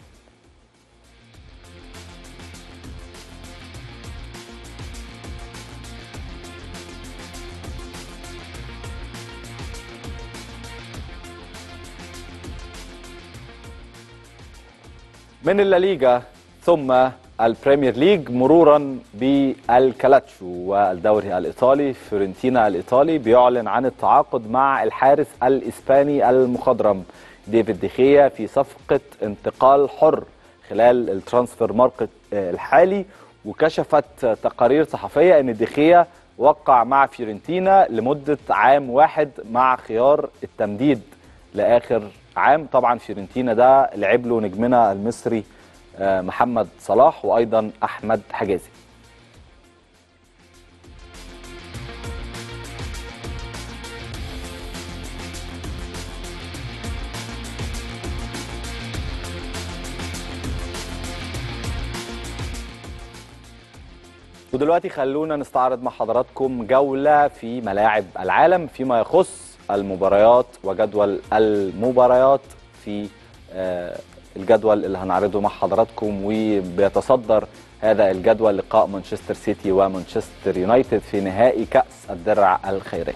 A: من الليغا ثم البريمير ليج مرورا بالكالاتشو والدوري الايطالي فيورنتينا الايطالي بيعلن عن التعاقد مع الحارس الاسباني المخضرم ديفيد ديخيا في صفقه انتقال حر خلال الترانسفير ماركت آه، الحالي وكشفت تقارير صحفيه ان ديخيا وقع مع فيورنتينا لمده عام واحد مع خيار التمديد لاخر عام طبعا فيورنتينا ده لعب له نجمنا المصري آه، محمد صلاح وايضا احمد حجازي ودلوقتي خلونا نستعرض مع حضراتكم جولة في ملاعب العالم فيما يخص المباريات وجدول المباريات في آه، الجدول اللي هنعرضه مع حضراتكم وبيتصدر هذا الجدول لقاء مانشستر سيتي ومانشستر يونايتد في نهائي كأس الدرع الخيرية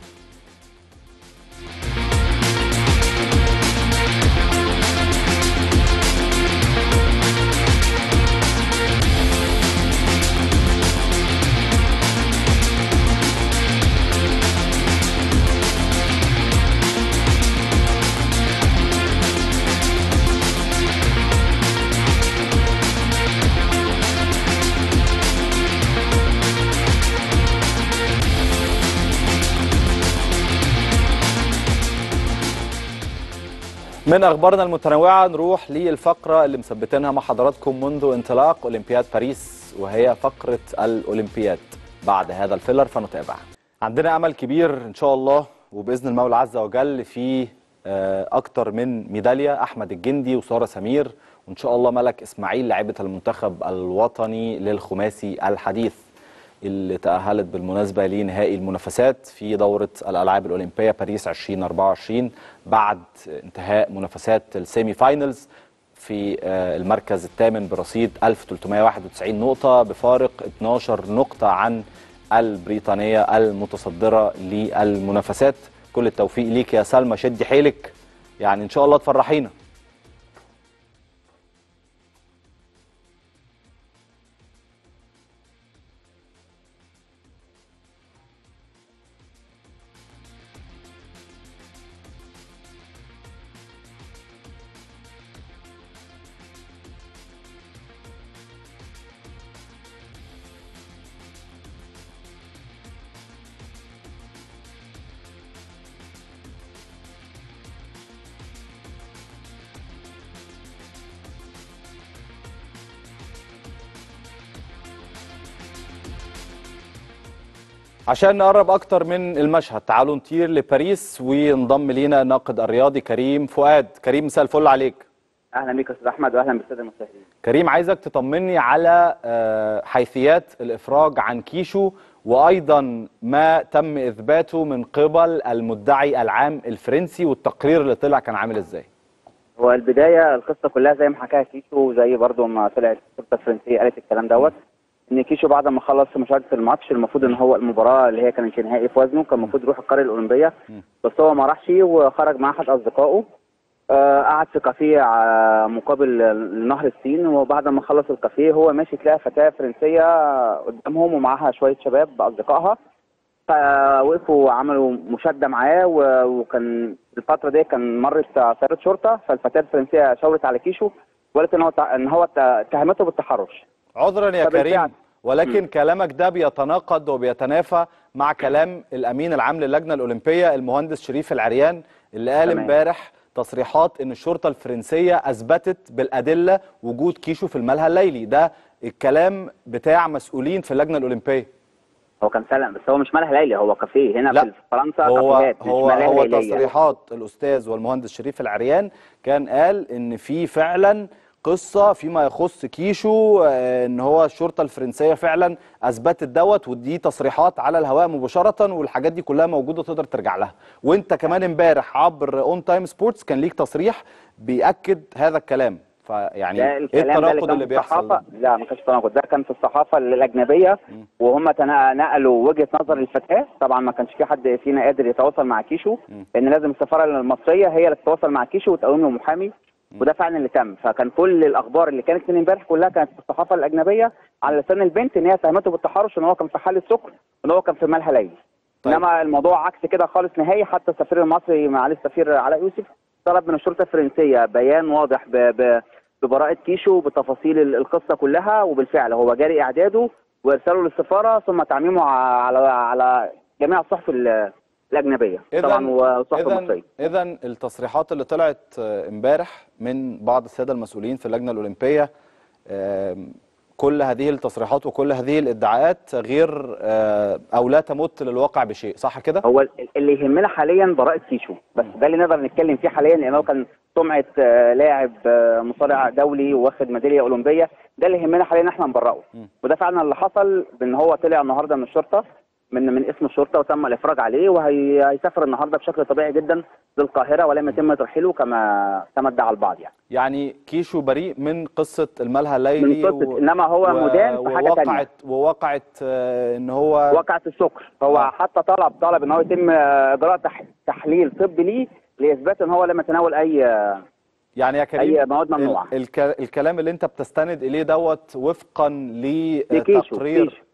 A: من اخبارنا المتنوعه نروح للفقره اللي مثبتينها مع حضراتكم منذ انطلاق اولمبياد باريس وهي فقره الاولمبياد بعد هذا الفيلر فنتابع عندنا امل كبير ان شاء الله وباذن المولى عز وجل في آه، اكتر من ميداليه احمد الجندي وساره سمير وان شاء الله ملك اسماعيل لاعبه المنتخب الوطني للخماسي الحديث اللي تأهلت بالمناسبة لنهائي المنافسات في دورة الألعاب الأولمبية باريس 2024 بعد انتهاء منافسات السيمي فاينلز في آه، المركز الثامن برصيد 1391 نقطة بفارق 12 نقطة عن البريطانية المتصدرة للمنافسات كل التوفيق ليك يا سلمى شدي حيلك يعني إن شاء الله تفرحينا عشان نقرب اكتر من المشهد تعالوا نطير لباريس وينضم لينا الناقد الرياضي كريم فؤاد كريم مساء الفل عليك
F: اهلا بيك يا استاذ احمد واهلا بالساده المشاهدين
A: كريم عايزك تطمني على آه، حيثيات الافراج عن كيشو وايضا ما تم اثباته من قبل المدعي العام الفرنسي والتقرير اللي طلع كان عامل ازاي
F: هو البدايه القصه كلها زي ما حكاها كيشو زي برضو ما طلعت الشرطه الفرنسيه قالت الكلام دوت ان كيشو بعد ما خلص مشاهده الماتش المفروض ان هو المباراه اللي هي كانت نهائي في وزنه كان المفروض يروح القريه الاولمبيه بس هو ما راحش وخرج مع احد اصدقائه آه، قعد في كافيه ع- مقابل نهر السين وبعد ما خلص الكافيه هو ماشي تلاقي فتاه فرنسيه قدامهم ومعاها شويه شباب باصدقائها فوقفوا وعملوا مشاده معاه و- وكان في الفتره دي كان مرت سياره شرطه فالفتاه الفرنسيه شاورت على كيشو وقالت ان هو تع- ان هو ت- اتهمته بالتحرش
A: عذرا يا
F: فبالفعل.
A: كريم ولكن كلامك ده بيتناقض وبيتنافى مع كلام الامين العام للجنه الاولمبيه المهندس شريف العريان اللي قال
F: تمام.
A: امبارح تصريحات ان الشرطه الفرنسيه اثبتت بالادله وجود كيشو في الملهى الليلي ده الكلام بتاع مسؤولين في اللجنه الاولمبيه
F: هو كان فعلا بس هو مش ملهى ليلي هو كافيه هنا
A: لا،
F: في فرنسا
A: هو
F: كافيهات مش
A: هو
F: ملاهي
A: هو
F: ليلية.
A: تصريحات الاستاذ والمهندس شريف العريان كان قال ان في فعلا قصه فيما يخص كيشو آه، ان هو الشرطه الفرنسيه فعلا اثبتت دوت ودي تصريحات على الهواء مباشره والحاجات دي كلها موجوده تقدر ترجع لها وانت كمان امبارح عبر اون تايم سبورتس كان ليك تصريح بياكد هذا الكلام فيعني
F: ده
A: ايه
F: الكلام ده
A: التناقض
F: كان
A: اللي
F: في
A: بيحصل
F: الصحافة
A: ده؟
F: لا ما كانش تناقض ده كان في الصحافة الأجنبية وهم تنا- نقلوا وجهة نظر الفتاة طبعا ما كانش في حد فينا قادر يتواصل مع كيشو لأن لازم السفارة المصرية هي اللي تتواصل مع كيشو وتقوم له محامي وده فعلا اللي تم فكان كل الأخبار اللي كانت من امبارح كلها كانت في الصحافة الأجنبية على لسان البنت إن هي اتهمته بالتحرش إن هو كان في حالة سكر وإن هو كان في ملهى ليلي
A: طيب.
F: انما الموضوع عكس كده خالص نهائي حتى السفير المصري معالي السفير علاء يوسف طلب من الشرطه الفرنسيه بيان واضح ب... ب... ببراءه كيشو بتفاصيل ال- القصه كلها وبالفعل هو جاري اعداده وارساله للسفاره ثم تعميمه ع- على على جميع الصحف ال- الاجنبيه طبعا والصحف
A: اذا
F: المصريه
A: اذا التصريحات اللي طلعت آه، امبارح من بعض الساده المسؤولين في اللجنه الاولمبيه آم، كل هذه التصريحات وكل هذه الادعاءات غير آه، او لا تمت للواقع بشيء صح كده
F: هو ال- اللي يهمنا حاليا براءة كيشو بس ده اللي نقدر نتكلم فيه حاليا لان هو كان سمعة آه، لاعب آه، مصارع دولي واخد ميدالية أولمبية ده اللي يهمنا حاليا ان احنا نبرئه وده فعلا اللي حصل بان هو طلع النهارده من الشرطة من من اسم الشرطة وتم الإفراج عليه وهيسافر النهارده بشكل طبيعي جدا للقاهرة ولم يتم ترحيله كما كما ادعى البعض يعني
A: يعني كيشو بريء من قصه الملهى الليلي
F: من قصة إنما هو مدان في حاجة تانية.
A: ووقعت ووقعت آه، ان هو
F: وقعة السكر هو
A: آه.
F: حتى طلب طلب ان هو يتم آه، اجراء تح- تحليل طبي ليه لاثبات ان هو لم يتناول اي آه،
A: يعني يا كريم
F: أي مواد ممنوعة.
A: ال- الك... الكلام اللي انت بتستند اليه دوت وفقا
F: لكيشو
A: لتقرير
F: كيشو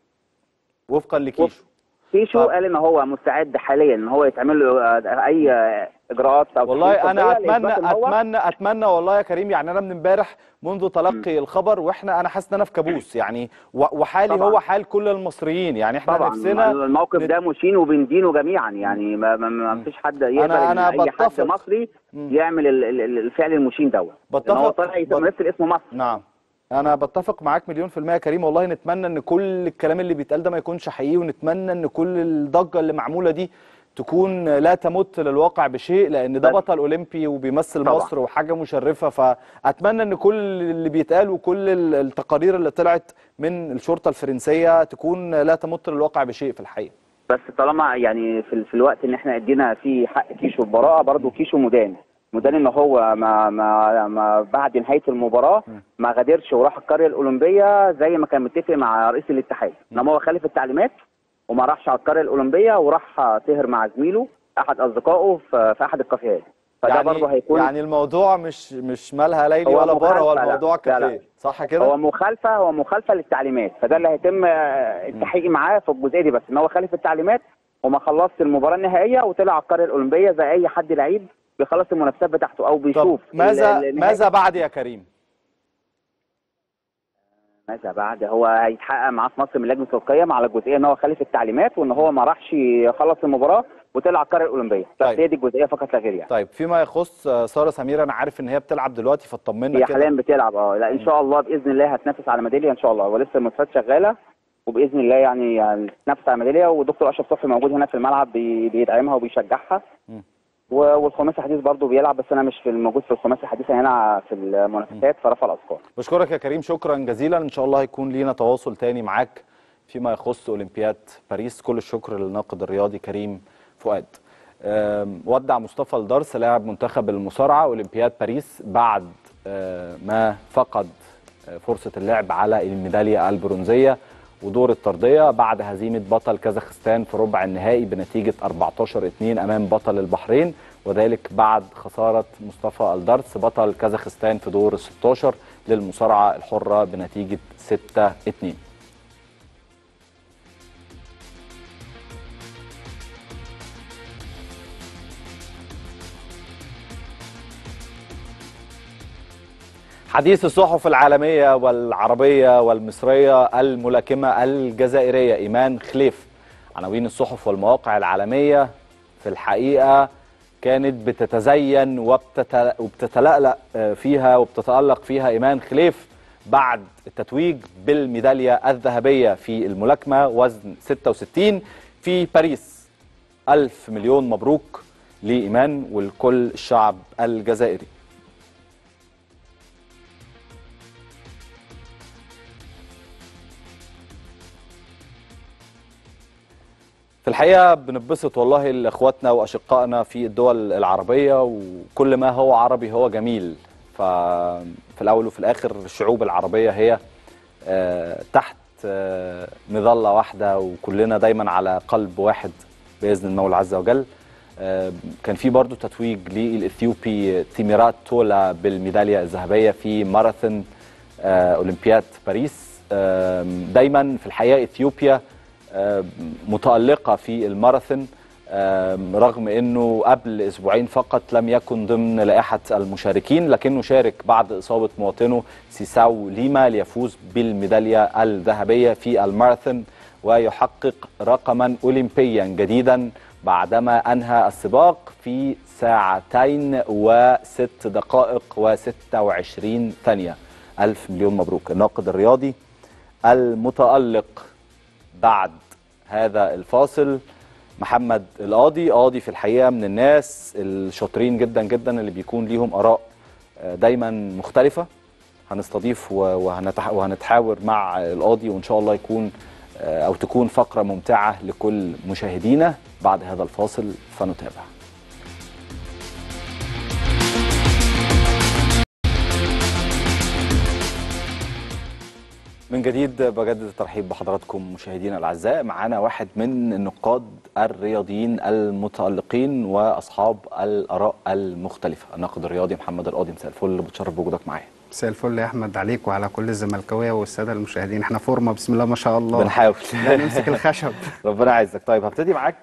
A: وفقا لكيشو
F: كيشو
A: طب.
F: قال ان هو مستعد حاليا ان هو يتعمل له آه، اي آه، اجراءات او
A: والله
F: تحليل
A: انا
F: طبية
A: اتمنى
F: لإثبات إن هو-
A: اتمنى اتمنى والله يا كريم يعني انا من امبارح منذ تلقي الخبر واحنا انا حاسس ان انا في كابوس يعني و- وحالي
F: طبعاً.
A: هو حال كل المصريين يعني احنا
F: طبعا
A: نفسنا
F: الموقف
A: نت-
F: ده مشين وبندينه جميعا يعني ما, ما, ما فيش حد يقدر
A: أنا-
F: إن
A: أنا
F: اي حد
A: بتفق.
F: مصري
A: مم.
F: يعمل ال- ال- ال- الفعل المشين دوت ان هو
A: بتفق.
F: طالع
A: بت-
F: يمثل اسمه مصر
A: نعم انا بتفق معاك مليون في المية يا كريم والله نتمنى ان كل الكلام اللي بيتقال ده ما يكونش حقيقي ونتمنى ان كل الضجة اللي معمولة دي تكون لا تمت للواقع بشيء لان ده
F: بس.
A: بطل اولمبي وبيمثل
F: طبعا.
A: مصر وحاجة مشرفة فاتمنى ان كل اللي بيتقال وكل ال- التقارير اللي طلعت من الشرطة الفرنسية تكون لا تمت للواقع بشيء في الحقيقة
F: بس طالما يعني في, ال- في الوقت ان احنا ادينا فيه حق كيشو البراءه برضه كيشو مدان مدان ان هو ما ما ما بعد نهايه المباراه ما غادرش وراح القريه الاولمبيه زي ما كان متفق مع رئيس الاتحاد انما هو خالف التعليمات وما راحش على القريه الاولمبيه وراح سهر مع زميله احد اصدقائه في, في احد الكافيهات فده
A: يعني
F: برضه هيكون
A: يعني الموضوع مش مش مالها ليلي
F: هو
A: ولا بره هو
F: مخالفة، لا.
A: الموضوع
F: لا، لا.
A: كافيه صح كده
F: هو مخالفه هو مخالفه للتعليمات فده اللي هيتم آه، التحقيق معاه في الجزئيه دي بس ان هو خالف التعليمات وما خلصش المباراه النهائيه وطلع على القريه الاولمبيه زي اي حد لعيب بيخلص المنافسات بتاعته او
A: طب
F: بيشوف
A: ماذا
F: ال- النهائي.
A: ماذا بعد يا كريم
F: ماذا بعد هو هيتحقق معاه في مصر من لجنه القيم على الجزئيه ان هو خالف التعليمات وان هو ما راحش يخلص المباراه وطلع على القريه الاولمبيه بس
A: طيب.
F: هي دي الجزئيه فقط لا غير يعني
A: طيب فيما يخص آه، ساره سمير انا عارف ان هي بتلعب دلوقتي فاطمنا
F: هي
A: كده
F: حاليا بتلعب اه لا ان شاء الله باذن الله هتنافس على ميداليه ان شاء الله ولسه المنافسات شغاله وباذن الله يعني يعني تنافس على ميداليه والدكتور اشرف صبحي موجود هنا في الملعب بي- بيدعمها وبيشجعها
A: مم.
F: و- والخماسي الحديث برضه بيلعب بس انا مش في موجود في الخماسي الحديث هنا في المنافسات في رفع الاثقال
A: بشكرك يا كريم شكرا جزيلا ان شاء الله هيكون لينا تواصل تاني معاك فيما يخص اولمبياد باريس كل الشكر للناقد الرياضي كريم فؤاد آم، ودع مصطفى الدرس لاعب منتخب المصارعه اولمبياد باريس بعد آه، ما فقد آه، فرصه اللعب على الميداليه البرونزيه ودور الطرديه بعد هزيمه بطل كازاخستان في ربع النهائي بنتيجه 14 2 امام بطل البحرين وذلك بعد خساره مصطفى الدرس بطل كازاخستان في دور ال 16 للمصارعه الحره بنتيجه 6 2 حديث الصحف العالمية والعربية والمصرية الملاكمة الجزائرية إيمان خليف عناوين الصحف والمواقع العالمية في الحقيقة كانت بتتزين وبتت- وبتتلألأ آه، فيها وبتتألق فيها إيمان خليف بعد التتويج بالميدالية الذهبية في الملاكمة وزن 66 في باريس ألف مليون مبروك لإيمان ولكل الشعب الجزائري في الحقيقة بنتبسط والله لإخواتنا وأشقائنا في الدول العربية وكل ما هو عربي هو جميل ففي الأول وفي الآخر الشعوب العربية هي آه، تحت آه، مظلة واحدة وكلنا دايما على قلب واحد بإذن المولى عز وجل آه، كان في برضو تتويج للإثيوبي تيميرات تولا بالميدالية الذهبية في ماراثون آه، أولمبياد باريس آم، دايما في الحقيقة إثيوبيا آه، متألقة في الماراثون آم، رغم انه قبل اسبوعين فقط لم يكن ضمن لائحه المشاركين لكنه شارك بعد اصابه مواطنه سيساو ليما ليفوز بالميداليه الذهبيه في الماراثون ويحقق رقما اولمبيا جديدا بعدما انهى السباق في ساعتين وست دقائق و26 ثانيه الف مليون مبروك الناقد الرياضي المتالق بعد هذا الفاصل محمد القاضي قاضي في الحقيقه من الناس الشاطرين جدا جدا اللي بيكون ليهم اراء آه، دايما مختلفه هنستضيف و- وهنتح- وهنتحاور مع القاضي وان شاء الله يكون آه، او تكون فقره ممتعه لكل مشاهدينا بعد هذا الفاصل فنتابع من جديد بجدد الترحيب بحضراتكم مشاهدينا الاعزاء معانا واحد من النقاد الرياضيين المتالقين واصحاب الاراء المختلفه الناقد الرياضي محمد القاضي مساء الفل بتشرف بوجودك معايا
G: مساء الفل يا احمد عليك وعلى كل الزملكاويه والساده المشاهدين احنا فورمه بسم الله ما شاء الله
A: بنحاول
G: لا نمسك الخشب
A: ربنا يعزك طيب هبتدي معاك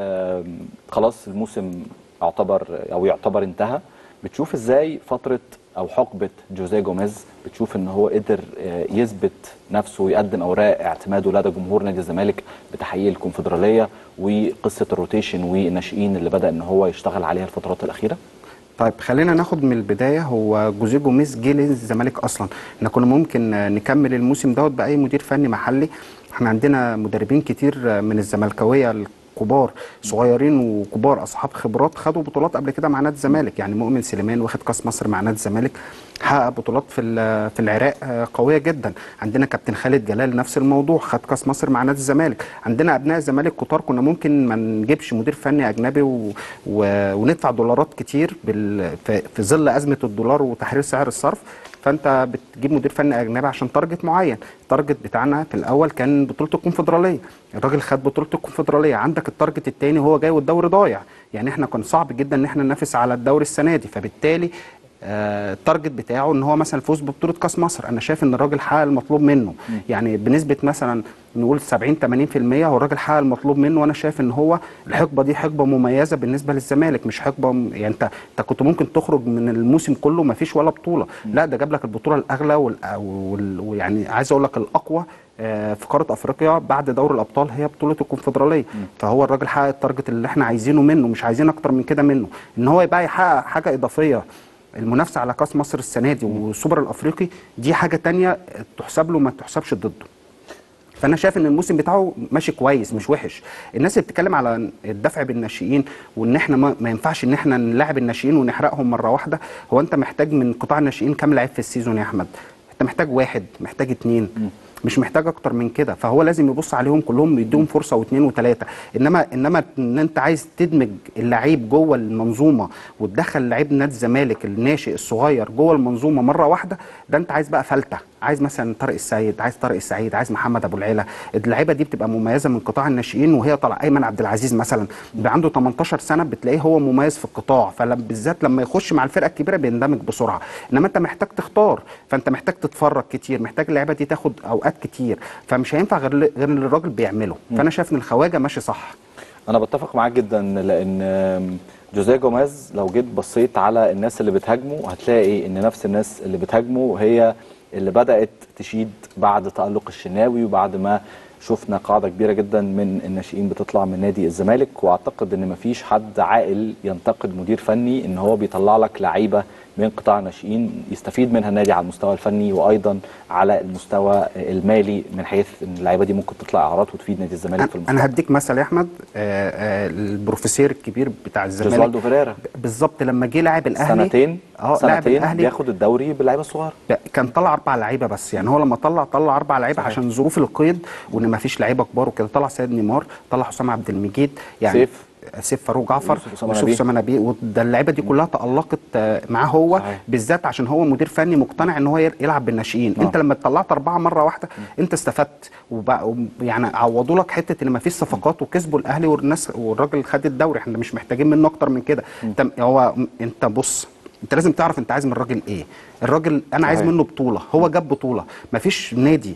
A: آم، خلاص الموسم يعتبر او يعتبر انتهى بتشوف ازاي فتره او حقبه جوزيه جوميز بتشوف ان هو قدر آه، يثبت نفسه ويقدم اوراق اعتماده لدى جمهور نادي الزمالك بتحقيق الكونفدراليه وقصه الروتيشن والناشئين اللي بدا ان هو يشتغل عليها الفترات الاخيره
G: طيب خلينا ناخد من البدايه هو جوزيه جوميز جه للزمالك اصلا احنا كنا ممكن آه، نكمل الموسم دوت باي مدير فني محلي احنا عندنا مدربين كتير آه، من الزملكاويه الكبار صغيرين وكبار اصحاب خبرات خدوا بطولات قبل كده مع نادي الزمالك يعني مؤمن سليمان واخد كاس مصر مع نادي الزمالك حقق بطولات في ال- في العراق آه، قويه جدا عندنا كابتن خالد جلال نفس الموضوع خد كاس مصر مع نادي الزمالك عندنا ابناء الزمالك كتار كنا ممكن ما نجيبش مدير فني اجنبي و... و... وندفع دولارات كتير بال... في... في ظل ازمه الدولار وتحرير سعر الصرف فانت بتجيب مدير فني اجنبي عشان تارجت معين التارجت بتاعنا في الاول كان بطوله الكونفدراليه الراجل خد بطوله الكونفدراليه عندك التارجت التاني هو جاي والدوري ضايع يعني احنا كان صعب جدا ان احنا ننافس على الدوري السنه دي فبالتالي آه، التارجت بتاعه ان هو مثلا الفوز ببطوله كاس مصر انا شايف ان الراجل حقق المطلوب منه يعني بنسبه مثلا نقول 70 80% هو الراجل حقق المطلوب منه وانا شايف ان هو الحقبه دي حقبه مميزه بالنسبه للزمالك مش حقبه م- يعني انت انت كنت ممكن تخرج من الموسم كله ما فيش ولا بطوله لا ده جاب لك البطوله الاغلى وال- وال- ويعني عايز اقول لك الاقوى آه، في قاره افريقيا بعد دوري الابطال هي بطوله الكونفدراليه فهو الراجل حقق التارجت اللي احنا عايزينه منه مش عايزين اكتر من كده منه ان هو يبقى يحقق حاجه اضافيه المنافسه على كاس مصر السنه دي والسوبر الافريقي دي حاجه تانية تحسب له ما تحسبش ضده فانا شايف ان الموسم بتاعه ماشي كويس مش وحش الناس اللي بتتكلم على الدفع بالناشئين وان احنا ما, ما ينفعش ان احنا نلاعب الناشئين ونحرقهم مره واحده هو انت محتاج من قطاع الناشئين كام لعيب في السيزون يا احمد انت محتاج واحد محتاج اتنين مش محتاج اكتر من كده فهو لازم يبص عليهم كلهم يديهم فرصه واثنين وثلاثه انما انما ان انت عايز تدمج اللعيب جوه المنظومه وتدخل لعيب نادي الزمالك الناشئ الصغير جوه المنظومه مره واحده ده انت عايز بقى فلته عايز مثلا طارق السيد عايز طارق السعيد عايز محمد ابو العيله اللعيبه دي بتبقى مميزه من قطاع الناشئين وهي طالعه ايمن عبد العزيز مثلا بيبقى عنده 18 سنه بتلاقيه هو مميز في القطاع فبالذات لما يخش مع الفرقه الكبيره بيندمج بسرعه انما انت محتاج تختار فانت محتاج تتفرج كتير محتاج اللعيبه دي تاخد اوقات كتير فمش هينفع غير غير اللي الراجل بيعمله فانا شايف ان الخواجه ماشي صح
A: انا بتفق معاك جدا لان جوزيه جوميز لو جيت بصيت على الناس اللي بتهاجمه هتلاقي ان نفس الناس اللي بتهاجمه هي اللي بدات تشيد بعد تالق الشناوي وبعد ما شفنا قاعده كبيره جدا من الناشئين بتطلع من نادي الزمالك واعتقد ان مفيش حد عاقل ينتقد مدير فني ان هو بيطلع لك لعيبه من قطاع الناشئين يستفيد منها النادي على المستوى الفني وايضا على المستوى المالي من حيث ان اللعيبه دي ممكن تطلع اعارات وتفيد نادي الزمالك في المستقبل
G: انا هديك مثل يا احمد آه، آه، البروفيسير الكبير بتاع الزمالك
A: جوزوالدو فيريرا
G: بالظبط لما جه لاعب الاهلي
A: سنتين
G: اه لاعب
A: سنتين
G: الاهلي
A: بياخد الدوري باللعيبه الصغيره
G: لا، كان طلع اربع لعيبه بس يعني هو لما طلع طلع اربع لعيبه
A: صحيح.
G: عشان ظروف القيد وان ما فيش لعيبه كبار وكده طلع سيد نيمار طلع حسام عبد المجيد يعني
A: سيف.
G: سيف فاروق جعفر
A: يوسف أسامة
G: ويوسف
A: نبيه.
G: اسامه نبيه وده اللعيبه دي كلها تالقت آه، معاه هو
A: صحيح.
G: بالذات عشان هو مدير فني مقتنع ان هو ير- يلعب بالناشئين
A: آه.
G: انت لما طلعت اربعه مره واحده انت استفدت وبقى يعني عوضوا لك حته ان ما فيش صفقات وكسبوا الاهلي والناس والراجل خد الدوري احنا مش محتاجين منه اكتر من كده انت هو انت بص انت لازم تعرف انت عايز من الراجل ايه الراجل انا عايز
A: صحيح.
G: منه بطوله هو جاب بطوله مفيش نادي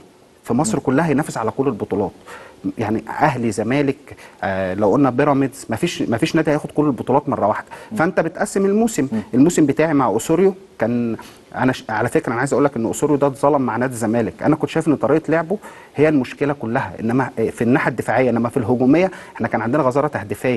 G: في مصر كلها ينافس على كل البطولات يعني اهلي زمالك آه لو قلنا بيراميدز مفيش مفيش نادي هياخد كل البطولات مره واحده فانت بتقسم الموسم الموسم بتاعي مع اسوريو كان انا ش... على فكره انا عايز اقول لك ان اسوريو ده اتظلم مع نادي الزمالك انا كنت شايف ان طريقه لعبه هي المشكله كلها انما في الناحيه الدفاعيه انما في الهجوميه احنا كان عندنا غزاره تهديفيه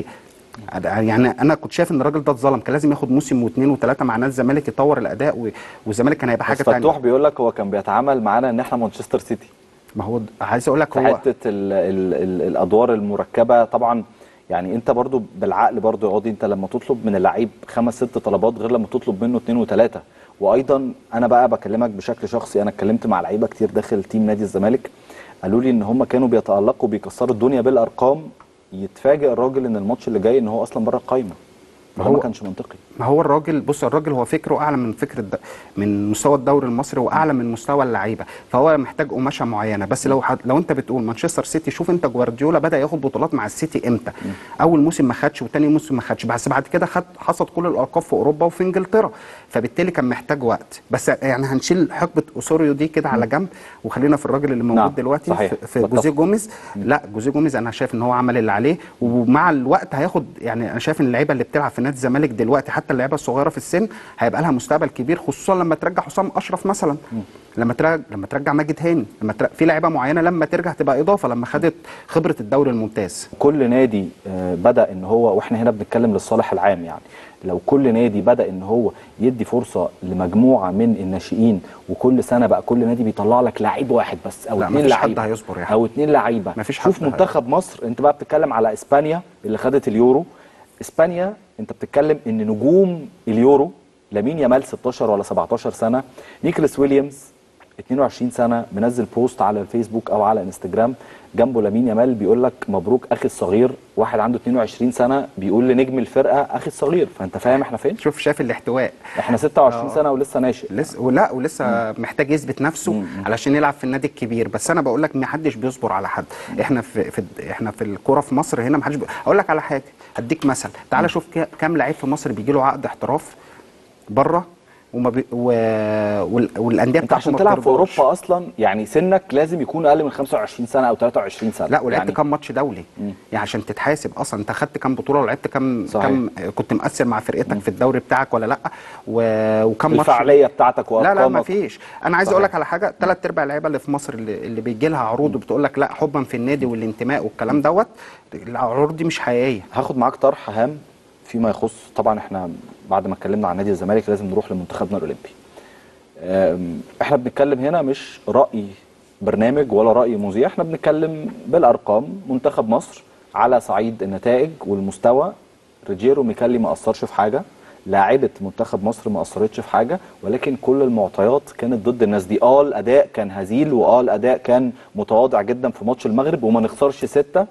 G: يعني انا كنت شايف ان الراجل ده اتظلم كان لازم ياخد موسم واثنين وثلاثه مع نادي الزمالك يطور الاداء و... والزمالك كان هيبقى حاجه
A: بس
G: ثانيه
A: فتوح بيقول لك هو كان بيتعامل معانا ان احنا مانشستر سيتي
G: ما هو عايز اقول لك
A: في
G: هو
A: حته ال ال ال الادوار المركبه طبعا يعني انت برضو بالعقل برضو يا قاضي انت لما تطلب من اللعيب خمس ست طلبات غير لما تطلب منه اثنين وثلاثه وايضا انا بقى بكلمك بشكل شخصي انا اتكلمت مع لعيبه كتير داخل تيم نادي الزمالك قالوا لي ان هم كانوا بيتالقوا بيكسروا الدنيا بالارقام يتفاجئ الراجل ان الماتش اللي جاي ان هو اصلا بره القايمه
G: ما
A: هو
G: هو-
A: ما كانش منطقي
G: ما هو الراجل بص الراجل هو فكره اعلى من فكره د- من مستوى الدوري المصري واعلى من مستوى اللعيبه فهو محتاج قماشه معينه بس لو حد لو انت بتقول مانشستر سيتي شوف انت جوارديولا بدا ياخد بطولات مع السيتي امتى اول موسم ما خدش وتاني موسم ما خدش بس بعد كده خد حصد كل الالقاب في اوروبا وفي انجلترا فبالتالي كان محتاج وقت بس يعني هنشيل حقبه اسوريو دي كده على جنب وخلينا في الراجل اللي موجود
A: نعم،
G: دلوقتي
A: صحيح،
G: في, في
A: بتفق.
G: جوزيه جوميز لا جوزيه جوميز انا شايف ان هو عمل اللي عليه ومع الوقت هياخد يعني انا شايف ان اللعيبه اللي بتلعب في نادي الزمالك دلوقتي حتى اللعيبه الصغيره في السن هيبقى لها مستقبل كبير خصوصا لما ترجع حسام اشرف مثلا لما ترجع لما ترجع ماجد هاني لما ترجع في لعيبه معينه لما ترجع تبقى اضافه لما خدت خبره الدوري الممتاز
A: كل نادي آه، بدا ان هو واحنا هنا بنتكلم للصالح العام يعني لو كل نادي بدا ان هو يدي فرصه لمجموعه من الناشئين وكل سنه بقى كل نادي بيطلع لك لعيب واحد بس او
G: لا،
A: اثنين
G: مفيش حد
A: لعيبه
G: هيصبر يا
A: او اثنين لعيبه
G: مفيش
A: شوف
G: حد
A: منتخب مصر انت بقى بتتكلم على اسبانيا اللي خدت اليورو اسبانيا انت بتتكلم ان نجوم اليورو لامين يامال 16 ولا 17 سنه نيكلاس ويليامز 22 سنه منزل بوست على الفيسبوك او على انستجرام جنبه لامين يامال بيقول لك مبروك اخي الصغير واحد عنده 22 سنه بيقول لنجم الفرقه اخي الصغير فانت فاهم احنا فين
G: شوف شاف الاحتواء
A: احنا 26
G: آه.
A: سنه ولسه ناشئ
G: لسه ولا ولسه محتاج يثبت نفسه علشان يلعب في النادي الكبير بس انا بقول لك ما حدش بيصبر على حد احنا في, في احنا في الكوره في مصر هنا ما حدش بي... اقول لك على حاجه هديك مثل تعال شوف كا- كام لعيب في مصر بيجي له عقد احتراف بره وما بي... و... وال... والانديه
A: انت
G: بتاعته
A: عشان
G: ما
A: تلعب في
G: بترضاش.
A: اوروبا اصلا يعني سنك لازم يكون اقل من 25 سنه او 23 سنه
G: لا ولعبت
A: يعني
G: كام ماتش دولي يعني عشان تتحاسب اصلا انت خدت كام بطوله ولعبت كام
A: صحيح.
G: كام كنت مؤثر مع فرقتك في الدوري بتاعك ولا لا و... وكم ماتش
A: الفعاليه بتاعتك
G: لا لا
A: وارقامك
G: ما فيش انا عايز
A: صحيح.
G: اقول لك على حاجه ثلاث ارباع اللعيبه اللي في مصر اللي, اللي بيجي لها عروض وبتقول لك لا حبا في النادي والانتماء والكلام دوت العروض دي مش حقيقيه
A: هاخد معاك طرح هام فيما يخص طبعا احنا بعد ما اتكلمنا عن نادي الزمالك لازم نروح لمنتخبنا الاولمبي أم، احنا بنتكلم هنا مش راي برنامج ولا راي مذيع احنا بنتكلم بالارقام منتخب مصر على صعيد النتائج والمستوى ريجيرو ميكالي ما اثرش في حاجه لاعبة منتخب مصر ما اثرتش في حاجه ولكن كل المعطيات كانت ضد الناس دي اه الاداء كان هزيل واه الاداء كان متواضع جدا في ماتش المغرب وما نخسرش سته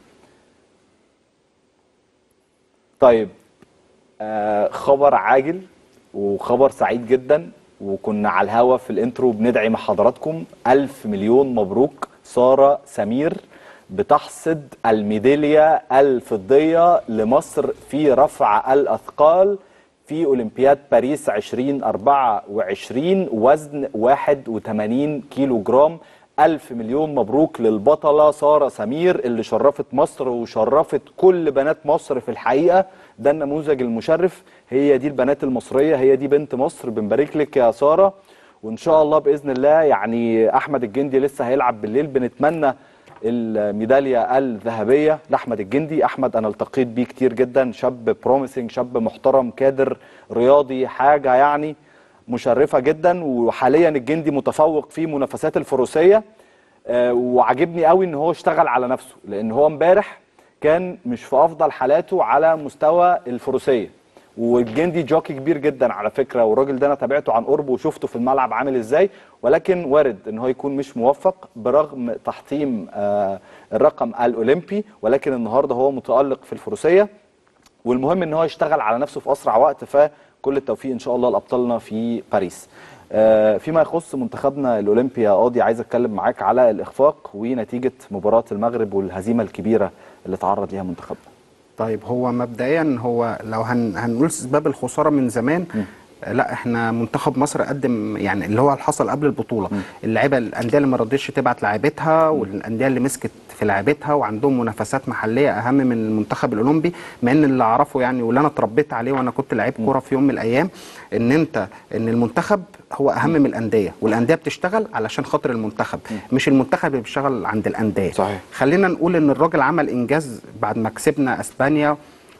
A: طيب آه خبر عاجل وخبر سعيد جدا وكنا على الهوا في الانترو بندعي مع حضراتكم ألف مليون مبروك سارة سمير بتحصد الميدالية الفضية لمصر في رفع الأثقال في أولمبياد باريس 2024 وزن 81 كيلو جرام ألف مليون مبروك للبطلة سارة سمير اللي شرفت مصر وشرفت كل بنات مصر في الحقيقة ده النموذج المشرف هي دي البنات المصرية هي دي بنت مصر بنبارك لك يا سارة وإن شاء الله بإذن الله يعني أحمد الجندي لسه هيلعب بالليل بنتمنى الميدالية الذهبية لأحمد الجندي أحمد أنا التقيت بيه كتير جدا شاب بروميسنج شاب محترم كادر رياضي حاجة يعني مشرفه جدا وحاليا الجندي متفوق في منافسات الفروسيه آه، وعجبني قوي ان هو اشتغل على نفسه لان هو امبارح كان مش في افضل حالاته على مستوى الفروسيه والجندي جوكي كبير جدا على فكره والراجل ده انا تابعته عن قرب وشفته في الملعب عامل ازاي ولكن وارد ان هو يكون مش موفق برغم تحطيم آه، الرقم الاولمبي ولكن النهارده هو متالق في الفروسيه والمهم ان هو يشتغل على نفسه في اسرع وقت فكل التوفيق ان شاء الله لابطالنا في باريس آه، فيما يخص منتخبنا الاولمبي يا قاضي عايز اتكلم معاك على الاخفاق ونتيجه مباراه المغرب والهزيمه الكبيره اللي تعرض ليها منتخبنا
G: طيب هو مبدئيا هو لو هن هنقول اسباب الخساره من زمان لا احنا منتخب مصر قدم يعني اللي هو اللي حصل قبل البطوله اللعيبه الانديه اللي ما رضتش تبعت لاعيبتها والانديه اللي مسكت في لعيبتها وعندهم منافسات محليه اهم من المنتخب الاولمبي مع ان اللي اعرفه يعني واللي انا اتربيت عليه وانا كنت لعيب كوره في يوم من الايام ان انت ان المنتخب هو اهم من الانديه والانديه بتشتغل علشان خاطر المنتخب مش المنتخب اللي بيشتغل عند الانديه
A: صحيح.
G: خلينا نقول ان الراجل عمل انجاز بعد ما كسبنا اسبانيا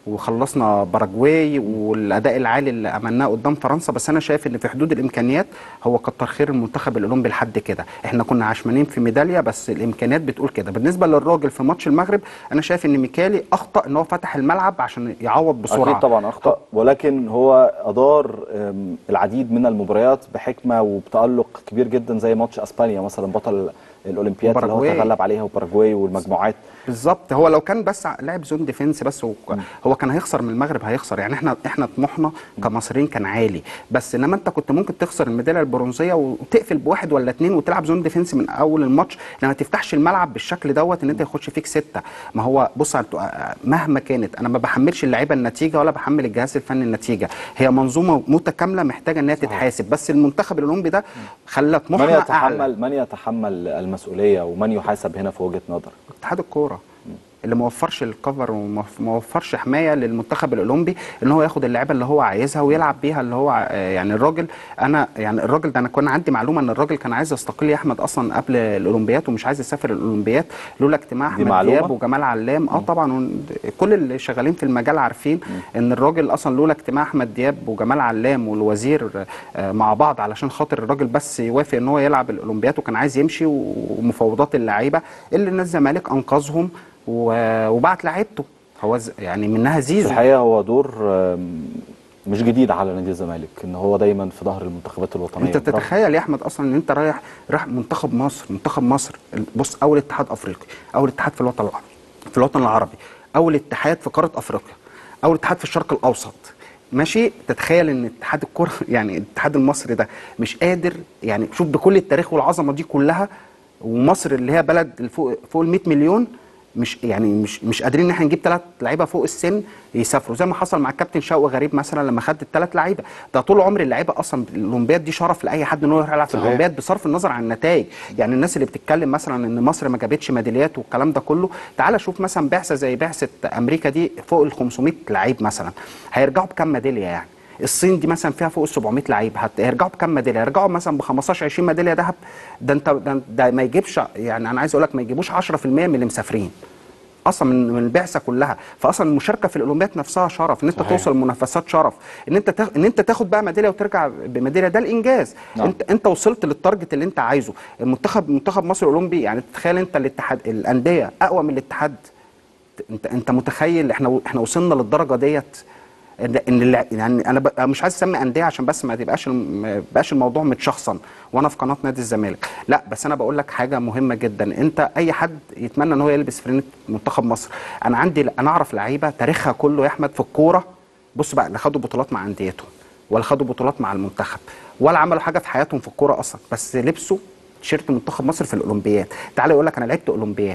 G: وخلصنا باراجواي والاداء العالي اللي عملناه قدام فرنسا بس انا شايف ان في حدود الامكانيات هو كتر خير المنتخب الاولمبي لحد كده احنا كنا عشمانين في ميداليه بس الامكانيات بتقول كده بالنسبه للراجل في ماتش المغرب انا شايف ان ميكالي اخطا ان هو فتح الملعب عشان يعوض بسرعه
A: اكيد طبعا اخطا ولكن هو ادار أم، العديد من المباريات بحكمه وبتالق كبير جدا زي ماتش اسبانيا مثلا بطل الاولمبياد اللي هو
G: وباراجواي.
A: تغلب عليها وباراجواي والمجموعات
G: بالظبط هو لو كان بس لعب زون ديفنس بس هو, هو كان هيخسر من المغرب هيخسر يعني احنا احنا طموحنا كمصريين كان عالي بس انما انت كنت ممكن تخسر الميداليه البرونزيه وتقفل بواحد ولا اتنين وتلعب زون ديفنس من اول الماتش لما ما تفتحش الملعب بالشكل دوت ان انت يخش فيك سته ما هو بص على التو- مهما كانت انا ما بحملش اللعيبه النتيجه ولا بحمل الجهاز الفني النتيجه هي منظومه متكامله محتاجه ان هي تتحاسب بس المنتخب الاولمبي ده خلى
A: من
G: طموحنا اعلى
A: يتحمل من يتحمل المسؤوليه ومن يحاسب هنا في وجهه نظر
G: اتحاد الكوره اللي ما وفرش الكفر وما ما وفرش حمايه للمنتخب الاولمبي ان هو ياخد اللعيبه اللي هو عايزها ويلعب بيها اللي هو ع- يعني الراجل انا يعني الراجل ده انا كان عندي معلومه ان الراجل كان عايز يستقيل يا احمد اصلا قبل الاولمبياد ومش عايز يسافر الاولمبياد لولا اجتماع
A: دي
G: احمد
A: معلومة؟
G: دياب وجمال علام اه طبعا ون- كل اللي شغالين في المجال عارفين ان الراجل اصلا لولا اجتماع احمد دياب وجمال علام والوزير آه، مع بعض علشان خاطر الراجل بس يوافق ان هو يلعب الاولمبياد وكان عايز يمشي ومفاوضات اللعيبه اللي الناس الزمالك انقذهم و- وبعت لعيبته هو ز- يعني منها
A: في
G: زيزو
A: الحقيقه هو دور أم، مش جديد على نادي الزمالك ان هو دايما في ظهر المنتخبات الوطنيه
G: انت تتخيل يا احمد اصلا ان انت رايح رايح منتخب مصر منتخب مصر بص اول اتحاد افريقي اول اتحاد في الوطن العربي في الوطن العربي اول اتحاد في قاره افريقيا اول اتحاد في الشرق الاوسط ماشي تتخيل ان اتحاد الكره يعني الاتحاد المصري ده مش قادر يعني شوف بكل التاريخ والعظمه دي كلها ومصر اللي هي بلد فوق فوق ال 100 مليون مش يعني مش مش قادرين ان احنا نجيب ثلاث لعيبه فوق السن يسافروا زي ما حصل مع الكابتن شوقي غريب مثلا لما خد الثلاث لعيبه ده طول عمر اللعيبه اصلا الاولمبياد دي شرف لاي حد ان هو يروح يلعب في
A: صحيح.
G: الاولمبياد بصرف النظر عن النتائج يعني الناس اللي بتتكلم مثلا ان مصر ما جابتش ميداليات والكلام ده كله تعال شوف مثلا بعثه زي بعثه امريكا دي فوق ال 500 لعيب مثلا هيرجعوا بكام ميداليه يعني الصين دي مثلا فيها فوق ال 700 لعيب هت- هيرجعوا بكام ميداليه؟ هيرجعوا مثلا ب 15 20 ميداليه ذهب ده انت ده, ده ما يجيبش يعني انا عايز اقول لك ما يجيبوش 10% من اللي مسافرين اصلا من من البعثه كلها فاصلا المشاركه في الاولمبياد نفسها شرف ان انت
A: صحيح.
G: توصل لمنافسات شرف ان انت تاخ... ان انت تاخد بقى ميداليه وترجع بميداليه ده الانجاز
A: نعم.
G: انت انت وصلت للتارجت اللي انت عايزه المنتخب منتخب مصر الاولمبي يعني تخيل انت الاتحاد الانديه اقوى من الاتحاد انت انت متخيل احنا احنا وصلنا للدرجه ديت ان إن الل- يعني انا ب- مش عايز اسمي انديه عشان بس ما تبقاش الم- ما يبقاش الموضوع متشخصن وانا في قناه نادي الزمالك لا بس انا بقول لك حاجه مهمه جدا انت اي حد يتمنى ان هو يلبس فرينه منتخب مصر انا عندي انا اعرف لعيبه تاريخها كله يا احمد في الكوره بص بقى لا خدوا بطولات مع انديتهم ولا خدوا بطولات مع المنتخب ولا عملوا حاجه في حياتهم في الكوره اصلا بس لبسوا تيشيرت منتخب مصر في الاولمبياد تعالى يقول لك انا لعبت اولمبياد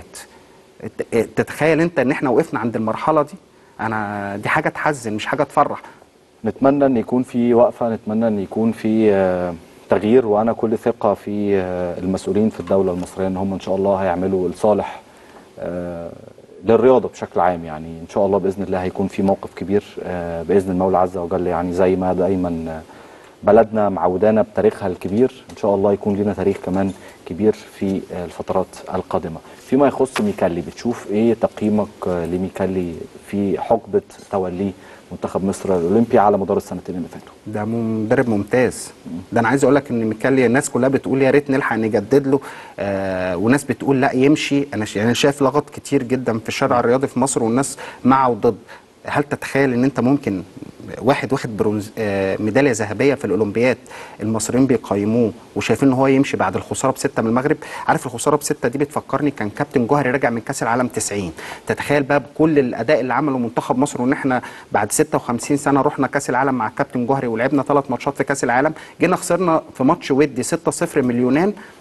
G: ت- تتخيل انت ان احنا وقفنا عند المرحله دي انا دي حاجه تحزن مش حاجه تفرح
A: نتمنى ان يكون في وقفه نتمنى ان يكون في آه، تغيير وانا كل ثقه في آه، المسؤولين في الدوله المصريه ان هم ان شاء الله هيعملوا الصالح آه، للرياضه بشكل عام يعني ان شاء الله باذن الله هيكون في موقف كبير آه، باذن المولى عز وجل يعني زي ما دايما آه، بلدنا معودانا بتاريخها الكبير ان شاء الله يكون لنا تاريخ كمان كبير في آه، الفترات القادمه فيما يخص ميكالي بتشوف ايه تقييمك آه، لميكالي في حقبه توليه منتخب مصر الاولمبي على مدار السنتين اللي فاتوا
G: ده مدرب ممتاز ده انا عايز اقول لك ان ميكالي الناس كلها بتقول يا ريت نلحق نجدد له آه وناس بتقول لا يمشي انا ش- يعني شايف لغط كتير جدا في الشارع الرياضي في مصر والناس مع وضد هل تتخيل ان انت ممكن واحد واخد برونز آه ميداليه ذهبيه في الاولمبياد المصريين بيقيموه وشايفين ان هو يمشي بعد الخساره بسته من المغرب عارف الخساره بسته دي بتفكرني كان كابتن جوهري راجع من كاس العالم 90 تتخيل بقى بكل الاداء اللي عمله منتخب مصر وان احنا بعد 56 سنه رحنا كاس العالم مع كابتن جوهري ولعبنا ثلاث ماتشات في كاس العالم جينا خسرنا في ماتش ودي 6-0 من اليونان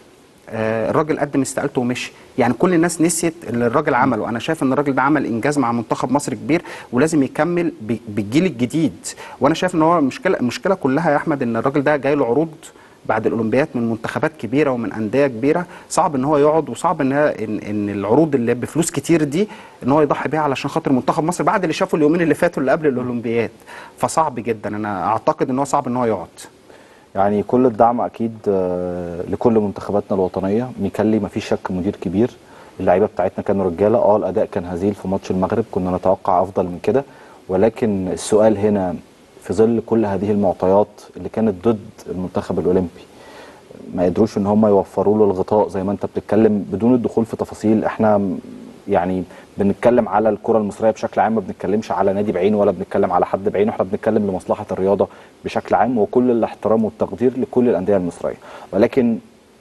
G: آه، الراجل قدم استقالته ومشي يعني كل الناس نسيت اللي الراجل عمله انا شايف ان الراجل ده عمل انجاز مع منتخب مصر كبير ولازم يكمل ب- بالجيل الجديد وانا شايف ان هو المشكله المشكله كلها يا احمد ان الراجل ده جاي له عروض بعد الاولمبياد من منتخبات كبيره ومن انديه كبيره صعب ان هو يقعد وصعب ان هي- ان, إن العروض اللي بفلوس كتير دي ان هو يضحي بيها علشان خاطر منتخب مصر بعد اللي شافه اليومين اللي فاتوا اللي قبل الاولمبياد فصعب جدا انا اعتقد ان هو صعب ان هو يقعد
A: يعني كل الدعم اكيد آه، لكل منتخباتنا الوطنيه ميكالي مفيش شك مدير كبير اللعيبه بتاعتنا كانوا رجاله اه الاداء كان هزيل في ماتش المغرب كنا نتوقع افضل من كده ولكن السؤال هنا في ظل كل هذه المعطيات اللي كانت ضد المنتخب الاولمبي ما قدروش ان هم يوفروا له الغطاء زي ما انت بتتكلم بدون الدخول في تفاصيل احنا م- يعني بنتكلم على الكره المصريه بشكل عام ما بنتكلمش على نادي بعينه ولا بنتكلم على حد بعينه احنا بنتكلم لمصلحه الرياضه بشكل عام وكل الاحترام والتقدير لكل الانديه المصريه ولكن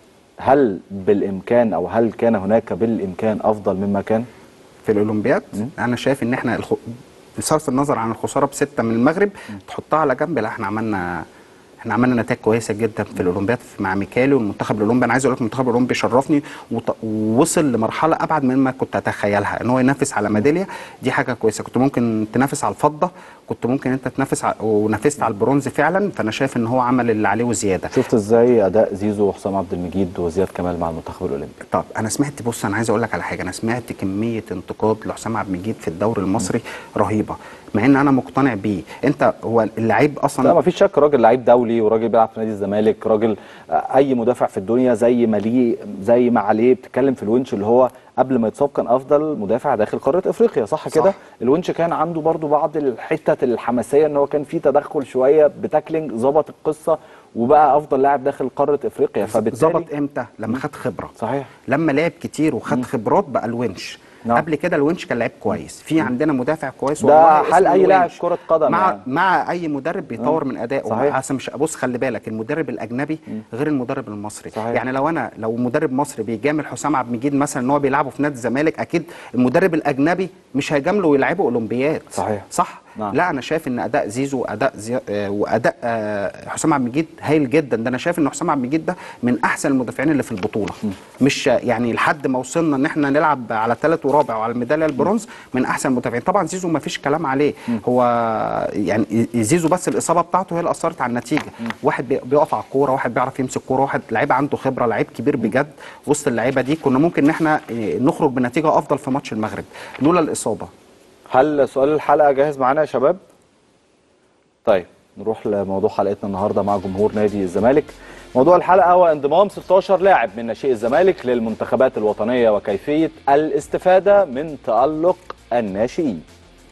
A: هل بالامكان او هل كان هناك بالامكان افضل مما كان
G: في الاولمبياد انا شايف ان احنا الخ... بصرف النظر عن الخساره بسته من المغرب تحطها على جنب لا احنا عملنا احنا عملنا نتائج كويسه جدا في الاولمبياد مع ميكالي والمنتخب الاولمبي انا عايز اقول لك المنتخب الاولمبي شرفني وط... ووصل لمرحله ابعد مما كنت اتخيلها ان هو ينافس على ميداليه دي حاجه كويسه كنت ممكن تنافس على الفضه كنت ممكن انت تنافس على... ونافست على البرونز فعلا فانا شايف ان هو عمل اللي عليه وزياده
A: شفت ازاي اداء زيزو وحسام عبد المجيد وزياد كمال مع المنتخب الاولمبي
G: طب انا سمعت بص انا عايز اقول لك على حاجه انا سمعت كميه انتقاد لحسام عبد المجيد في الدوري المصري رهيبه مع ان انا مقتنع بيه انت هو اللعيب اصلا
A: لا ما فيش شك راجل لعيب دولي وراجل بيلعب في نادي الزمالك راجل آه، اي مدافع في الدنيا زي ما ليه زي ما عليه بتتكلم في الونش اللي هو قبل ما يتصاب كان افضل مدافع داخل قاره افريقيا صح,
G: صح.
A: كده الونش كان عنده برضو بعض الحتت الحماسيه ان هو كان في تدخل شويه بتاكلينج ظبط القصه وبقى افضل لاعب داخل قاره افريقيا فبالتالي
G: ظبط امتى لما خد خبره
A: صحيح
G: لما لعب كتير وخد خبرات بقى الونش
A: نعم.
G: قبل كده الونش كان لعيب كويس في عندنا مدافع كويس
A: ده
G: والله
A: حال
G: اسمه
A: أي لاعب
G: الونش.
A: كرة قدم
G: مع
A: يعني.
G: مع اي مدرب بيطور من ادائه
A: صحيح.
G: أصل مش بص خلي بالك المدرب الاجنبي غير المدرب المصري
A: صحيح.
G: يعني لو انا لو مدرب مصري بيجامل حسام عبد المجيد مثلا ان هو بيلعبه في نادي الزمالك اكيد المدرب الاجنبي مش هيجامله ويلعبه اولمبياد
A: صحيح.
G: صح
A: نعم.
G: لا انا شايف ان اداء زيزو واداء زي... آه، واداء آه، حسام عبد المجيد هايل جدا ده انا شايف ان حسام عبد المجيد ده من احسن المدافعين اللي في البطوله مش يعني لحد ما وصلنا ان احنا نلعب على ثالث ورابع وعلى الميداليه البرونز من احسن المدافعين طبعا زيزو ما فيش كلام عليه هو يعني زيزو بس الاصابه بتاعته هي اللي اثرت على النتيجه واحد بي- بيقف على الكوره واحد بيعرف يمسك كوره واحد لعيب عنده خبره لعيب كبير بجد وسط اللعيبه دي كنا ممكن ان احنا آه، نخرج بنتيجه افضل في ماتش المغرب لولا الاصابه
A: هل سؤال الحلقه جاهز معانا يا شباب طيب نروح لموضوع حلقتنا النهارده مع جمهور نادي الزمالك موضوع الحلقه هو انضمام 16 لاعب من ناشئي الزمالك للمنتخبات الوطنيه وكيفيه الاستفاده من تالق الناشئين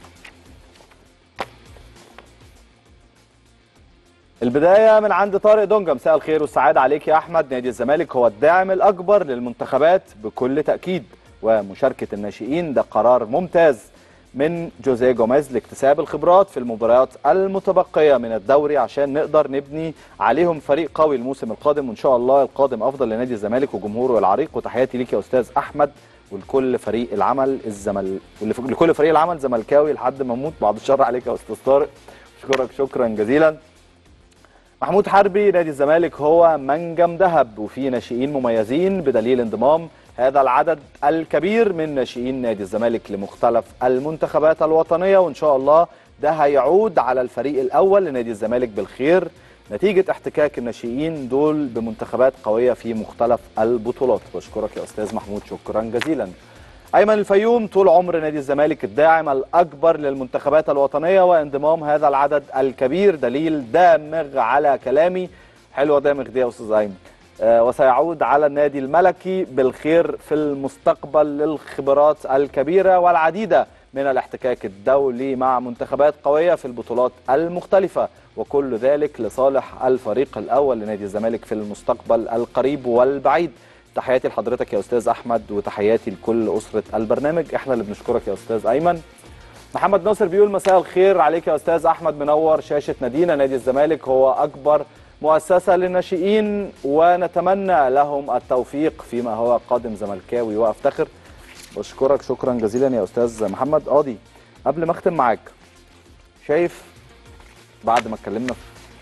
A: البداية من عند طارق دونجا مساء الخير والسعادة عليك يا أحمد نادي الزمالك هو الداعم الأكبر للمنتخبات بكل تأكيد ومشاركة الناشئين ده قرار ممتاز من جوزيه جوميز لاكتساب الخبرات في المباريات المتبقية من الدوري عشان نقدر نبني عليهم فريق قوي الموسم القادم وإن شاء الله القادم أفضل لنادي الزمالك وجمهوره العريق وتحياتي ليك يا أستاذ أحمد ولكل فريق العمل الزمل ولف- لكل فريق العمل زملكاوي لحد ما اموت بعد الشر عليك يا استاذ طارق اشكرك شكرا جزيلا محمود حربي نادي الزمالك هو منجم ذهب وفيه ناشئين مميزين بدليل انضمام هذا العدد الكبير من ناشئين نادي الزمالك لمختلف المنتخبات الوطنيه وان شاء الله ده هيعود على الفريق الاول لنادي الزمالك بالخير نتيجه احتكاك الناشئين دول بمنتخبات قويه في مختلف البطولات بشكرك يا استاذ محمود شكرا جزيلا ايمن الفيوم طول عمر نادي الزمالك الداعم الاكبر للمنتخبات الوطنيه وانضمام هذا العدد الكبير دليل دامغ على كلامي حلوه دامغ دي يا استاذ ايمن آه، وسيعود على النادي الملكي بالخير في المستقبل للخبرات الكبيره والعديده من الاحتكاك الدولي مع منتخبات قويه في البطولات المختلفه وكل ذلك لصالح الفريق الاول لنادي الزمالك في المستقبل القريب والبعيد تحياتي لحضرتك يا استاذ احمد وتحياتي لكل اسره البرنامج احنا اللي بنشكرك يا استاذ ايمن محمد ناصر بيقول مساء الخير عليك يا استاذ احمد منور شاشه نادينا نادي الزمالك هو اكبر مؤسسه للناشئين ونتمنى لهم التوفيق فيما هو قادم زملكاوي وافتخر بشكرك شكرا جزيلا يا استاذ محمد قاضي قبل ما اختم معاك شايف بعد ما اتكلمنا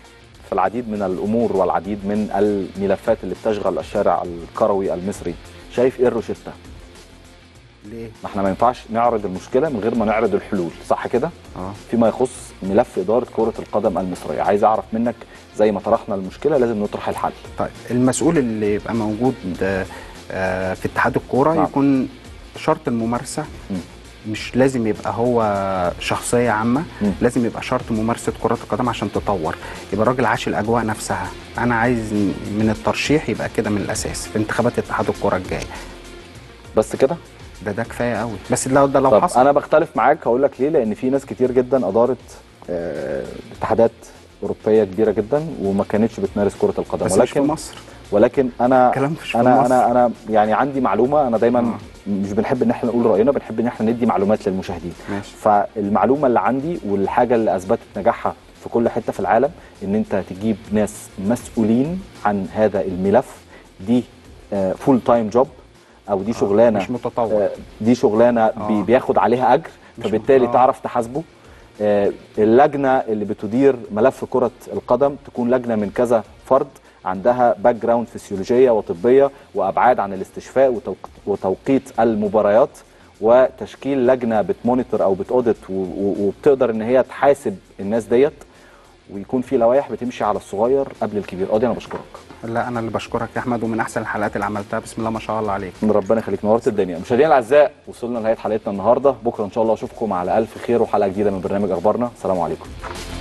A: في العديد من الامور والعديد من الملفات اللي بتشغل الشارع الكروي المصري شايف ايه الروشته
G: ليه؟
A: ما احنا ما ينفعش نعرض المشكله من غير ما نعرض الحلول صح كده
G: اه
A: فيما يخص ملف اداره كره القدم المصريه عايز اعرف منك زي ما طرحنا المشكله لازم نطرح الحل
G: طيب المسؤول اللي يبقى موجود آه، آه، في اتحاد الكوره
A: نعم.
G: يكون شرط الممارسه
A: مم.
G: مش لازم يبقى هو شخصيه عامه
A: مم.
G: لازم يبقى شرط ممارسه كره القدم عشان تطور يبقى الراجل عاش الاجواء نفسها انا عايز من الترشيح يبقى كده من الاساس في انتخابات اتحاد الكوره الجايه
A: بس كده
G: ده ده كفايه قوي بس لو ده لو
A: طب
G: حصل
A: انا بختلف معاك هقول لك ليه لان في ناس كتير جدا ادارت آه، اتحادات اوروبيه كبيره جدا وما كانتش بتمارس كره القدم
G: بس مش في
A: ولكن
G: مصر
A: ولكن انا
G: كلام مش في
A: انا
G: مصر.
A: انا انا يعني عندي معلومه انا دايما
G: آه.
A: مش بنحب ان احنا نقول راينا بنحب ان احنا ندي معلومات للمشاهدين
G: ماشي.
A: فالمعلومه اللي عندي والحاجه اللي اثبتت نجاحها في كل حته في العالم ان انت تجيب ناس مسؤولين عن هذا الملف دي فول تايم جوب او دي شغلانه
G: مش متطوع.
A: آه، دي شغلانه بي
G: آه.
A: بياخد عليها اجر
G: مش
A: فبالتالي
G: آه.
A: تعرف تحاسبه آه، اللجنه اللي بتدير ملف كره القدم تكون لجنه من كذا فرد عندها باك جراوند فسيولوجيه وطبيه وابعاد عن الاستشفاء وتوق- وتوقيت المباريات وتشكيل لجنه بتمونيتور او بتاودت و- و- وبتقدر ان هي تحاسب الناس ديت ويكون في لوائح بتمشي على الصغير قبل الكبير قاضي انا بشكرك
G: لا انا اللي بشكرك يا احمد ومن احسن الحلقات اللي عملتها بسم الله ما شاء الله عليك
A: ربنا يخليك نورت الدنيا مشاهدينا الاعزاء وصلنا لنهايه حلقتنا النهارده بكره ان شاء الله اشوفكم على الف خير وحلقه جديده من برنامج اخبارنا سلام عليكم